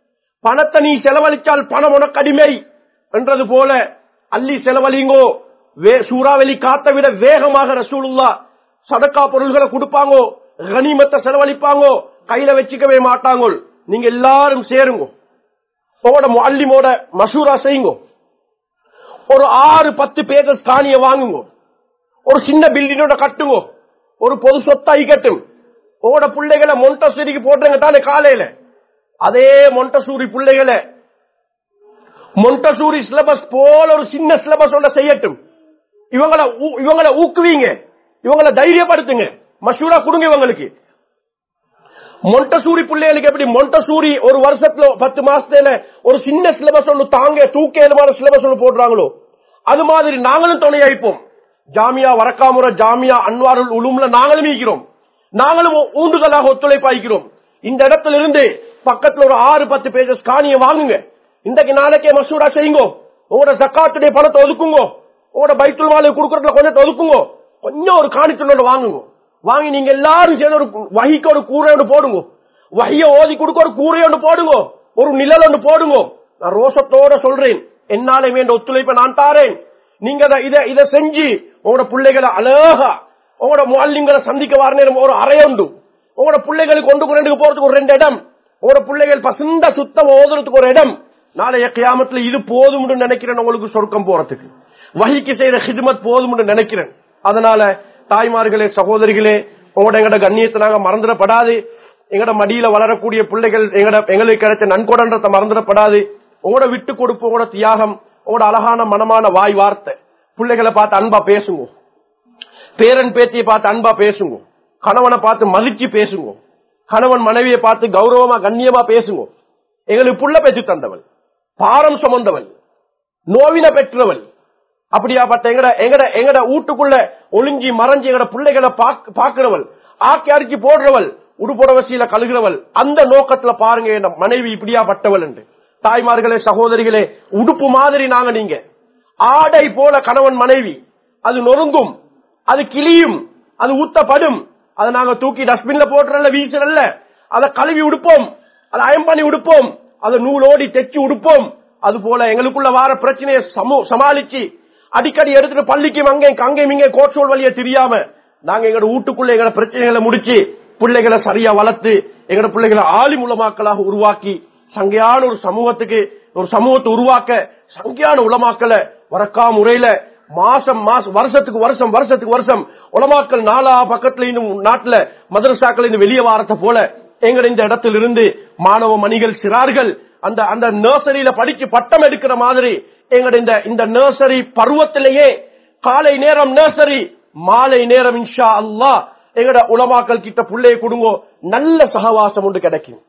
பணத்தை நீ செலவழித்தால் பணம் உனக்கு அடிமை என்றது போல அள்ளி செலவழிங்கோ வே- சூறாவளி காத்த விட வேகமாக ரசூலுல்லா சதக்கா பொருள்களை கொடுப்பாங்கோ கனிமத்தை செலவழிப்பாங்கோ கையில வச்சுக்கவே மாட்டாங்கோ நீங்க எல்லாரும் சேருங்க உங்களோட முல்லிமோட மசூரா செய்யுங்க ஒரு ஆறு பத்து பேக்கர்ஸ் காணிய வாங்குங்க ஒரு சின்ன பில்டிங்கோட கட்டுங்க ஒரு பொது சொத்தா இக்கட்டும் உங்களோட பிள்ளைகளை மொண்டசூரிக்கு போட்டுருங்க தானே காலையில அதே மொண்டசூரி பிள்ளைகளை மொண்டசூரி சிலபஸ் போல ஒரு சின்ன சிலபஸ் ஒன்றை செய்யட்டும் இவங்களை ஊ- இவங்களை ஊக்குவீங்க இவங்களை தைரியப்படுத்துங்க மஷூரா கொடுங்க இவங்களுக்கு மொண்டசூரி பிள்ளைகளுக்கு எப்படி மொண்டசூரி ஒரு வருஷத்துல பத்து மாசத்துல ஒரு சின்ன சிலபஸ் ஒன்று தாங்க தூக்கேதுமான சிலபஸ் ஒன்று போடுறாங்களோ அது மாதிரி நாங்களும் துணையாய்ப்போம் ஜாமியா வரக்காமுற ஜாமியா அன்வாருல் உலும்ல நாங்களும் இருக்கிறோம் நாங்களும் ஊண்டுதலாக ஒத்துழைப்பாய்க்கிறோம் இந்த இடத்துல இருந்து பக்கத்துல ஒரு ஆறு பத்து பேஜஸ் காணிய வாங்குங்க இன்றைக்கு நாளைக்கே மசூரா செய்யுங்க உங்களோட சக்காத்துடைய பணத்தை ஒதுக்குங்க உங்களோட பைத்துல் மாலை கொடுக்கறதுல கொஞ்சத்தை ஒதுக்குங்க கொஞ்சம் ஒரு காணித்துள்ளோட வாங்குங்க வாங்கி நீங்க எல்லாரும் சேர்ந்து ஒரு வகிக்கு ஒரு கூரை ஒன்று போடுங்க வகிய ஓதி கொடுக்க ஒரு கூரை ஒன்று போடுங்க ஒரு நிழல் ஒன்று போடுங்க நான் ரோசத்தோட சொல்றேன் என்னாலே வேண்ட ஒத்துழைப்பை நான் தாரேன் நீங்க இத- இத இத செஞ்சு உங்களோட பிள்ளைகளை அழகா உங்களோட முல்லிங்களை சந்திக்க வர நேரம் ஒரு அறை உண்டு உங்களோட பிள்ளைகளுக்கு கொண்டு ரெண்டுக்கு போறதுக்கு ஒரு ரெண்டு இடம் உங்களோட பிள்ளைகள் பசுந்த சுத்தம் ஓதுறதுக்கு ஒரு இடம் நாளைய கியாமத்துல இது போதும்னு நினைக்கிறேன் உங்களுக்கு சொர்க்கம் போறதுக்கு வகிக்கு செய்யற ஹிதுமத் போதும்னு நினைக்கிறேன் அதனால தாய்மார்களே சகோதரிகளே உங்களோட எங்கட கண்ணியத்தை நாங்க மறந்துடப்படாது எங்கட மடியில வளரக்கூடிய பிள்ளைகள் எங்கட எங்களுக்கு கிடைச்ச நன்கொடன்றதை மறந்துடப்படாது உங்களோட விட்டு கொடுப்பு உங்களோட தியாகம் உங்களோட அழகான மனமான வாய் வார்த்தை பிள்ளைகளை பார்த்து அன்பா பேசுங்க பேரன் பேத்தியை பார்த்து அன்பா பேசுங்க கணவனை பார்த்து மதிச்சு பேசுங்க கணவன் மனைவியை பார்த்து கௌரவமா கண்ணியமா பேசுங்க எங்களுக்கு புள்ள பெற்று தந்தவள் பாரம் சுமந்தவள் நோவின பெற்றவள் அப்படியாப்பட்ட எங்கட எங்கட எங்கட வீட்டுக்குள்ள ஒளிஞ்சி மறைஞ்சி எங்கட பிள்ளைகளை பாக்- பாக்குறவள் ஆக்கி அரிக்கி போடுறவள் உடுப்புடவசியில கழுகிறவள் அந்த நோக்கத்துல பாருங்க என் மனைவி இப்படியாப்பட்டவள் என்று தாய்மார்களே சகோதரிகளே உடுப்பு மாதிரி நாங்க நீங்க ஆடை போல கணவன் மனைவி அது நொறுங்கும் அது கிளியும் அது ஊத்தப்படும் அதை நாங்க தூக்கி டஸ்ட்பின்ல போட்டுறல வீசுறல்ல அதை கழுவி உடுப்போம் அதை அயம் பண்ணி உடுப்போம் அதை நூலோடி தைச்சு உடுப்போம் அது போல எங்களுக்குள்ள வார பிரச்சனையை சமு- சமாளிச்சு அடிக்கடி எடுத்துட்டு பள்ளிக்கும் அங்கேயும் அங்கேயும் இங்கே கோட்சோல் வழியா தெரியாம நாங்க எங்களோட வீட்டுக்குள்ள எங்களோட பிரச்சனைகளை முடிச்சு பிள்ளைகளை சரியா வளர்த்து எங்களோட பிள்ளைகளை ஆளி மூலமாக்களாக உருவாக்கி சங்கையான ஒரு சமூகத்துக்கு ஒரு சமூகத்தை உருவாக்க சங்கையான உலமாக்களை வரக்கா முறையில மாசம் மாசம் வருஷத்துக்கு வருஷம் வருஷத்துக்கு வருஷம் உலமாக்கள் நாலா பக்கத்துல இன்னும் நாட்டுல மதரசாக்கள் இருந்து வெளியே வாரத்தை போல எங்க இந்த இடத்துல இருந்து மாணவ மணிகள் சிறார்கள் அந்த அந்த நர்சரியில படிச்சு பட்டம் எடுக்கிற மாதிரி எங்கட இந்த இந்த நர்சரி பருவத்திலேயே காலை நேரம் நர்சரி மாலை நேரம் இன்ஷா அல்லாஹ் எங்கட உலமாக்கள் கிட்ட பிள்ளைய கொடுங்கோ நல்ல சகவாசம் உண்டு கிடைக்கும்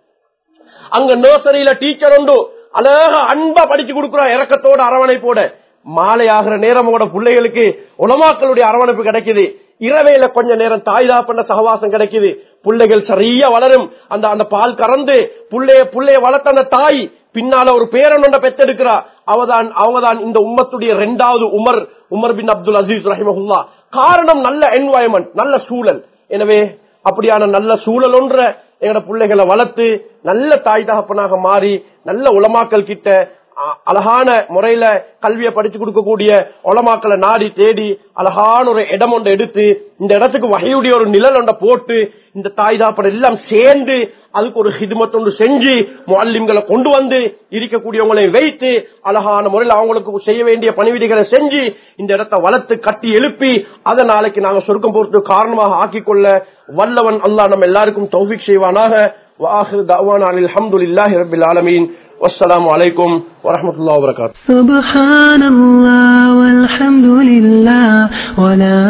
அங்க நர்சரியில டீச்சர் உண்டு அழகா அன்பா படிச்சு கொடுக்குறா இறக்கத்தோட அரவணைப்போட மாலை ஆகிற நேரம் உங்களோட பிள்ளைகளுக்கு உலமாக்களுடைய அரவணைப்பு கிடைக்குது இரவையில கொஞ்ச நேரம் தாய் தாப்பண்ண சகவாசம் கிடைக்குது பிள்ளைகள் சரியா வளரும் அந்த அந்த பால் கறந்து புள்ளைய புள்ளைய வளர்த்த அந்த தாய் பின்னால ஒரு பேரன் ஒன்றை பெற்றெடுக்கிறா அவதான் அவங்கதான் இந்த உம்மத்துடைய இரண்டாவது Umar Umar bin Abdul Aziz ரஹிமஹுல்லா காரணம் நல்ல என்வாயன்மெண்ட் நல்ல சூழல் எனவே அப்படியான நல்ல சூழல் ஒன்ற எங்கட பிள்ளைகளை வளர்த்து நல்ல தாய் தகப்பனாக மாறி நல்ல உலமாக்கல் கிட்ட அ- அழகான முறையில கல்வியை படிச்சு கொடுக்கக்கூடிய உலமாக்களை நாடி தேடி அழகான ஒரு இடம் ஒன்றை எடுத்து இந்த இடத்துக்கு வகையுடைய ஒரு நிழல் ஒன்றை போட்டு இந்த தாய் தாப்பன் எல்லாம் சேர்ந்து அதுக்கு ஒரு ஹிதுமத் ஒன்று செஞ்சு முல்லிம்களை கொண்டு வந்து இருக்கக்கூடியவங்களை வைத்து அழகான முறையில் அவங்களுக்கு செய்ய வேண்டிய பணிவிடைகளை செஞ்சு இந்த இடத்தை வளர்த்து கட்டி எழுப்பி அதை நாளைக்கு நாங்க சொர்க்கம் போறதுக்கு காரணமாக ஆக்கிக்கொள்ள வல்லவன் அல்லாஹ் நம்ம எல்லாருக்கும் தௌஃபிக் செய்வானாக வாஹிர் தவான் அல்ஹம்துலில்லாஹி ரப்பில் ஆலமீன் வஸ்ஸலாமு அலைக்கும் வரஹ்மத்துல்லாஹி வபரகாத்துஹு سبحان الله والحمد لله ولا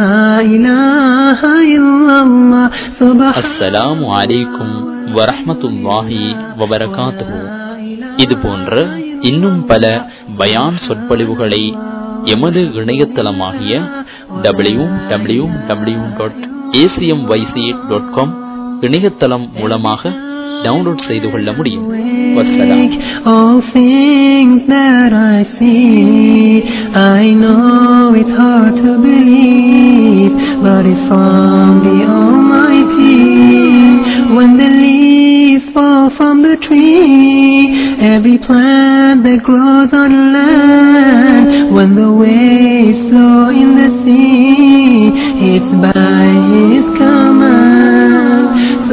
إله إلا الله سبحان அஸ்ஸலாமு அலைக்கும் வரஹ்மத்துல்லாஹி வபரகாத்துஹு இது போன்ற இன்னும் பல பயான் சொற்பொழிவுகளை எமது இணையதளமாகிய W W W dot ACM YC dot com இணையதளம் மூலமாக டவுன்லோட் செய்து கொள்ள முடியும் வஸ்ஸலாம் All things that I see, I know it's hard to believe, but it's from the Almighty. When the leaves fall from the tree, every plant that grows on land, when the waves flow in the sea, it's by His command.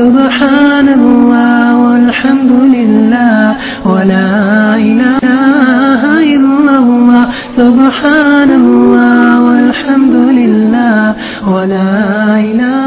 Subhanallah walhamdulillah wa la ilaha illallah. Subhanallah walhamdulillah wa la ilaha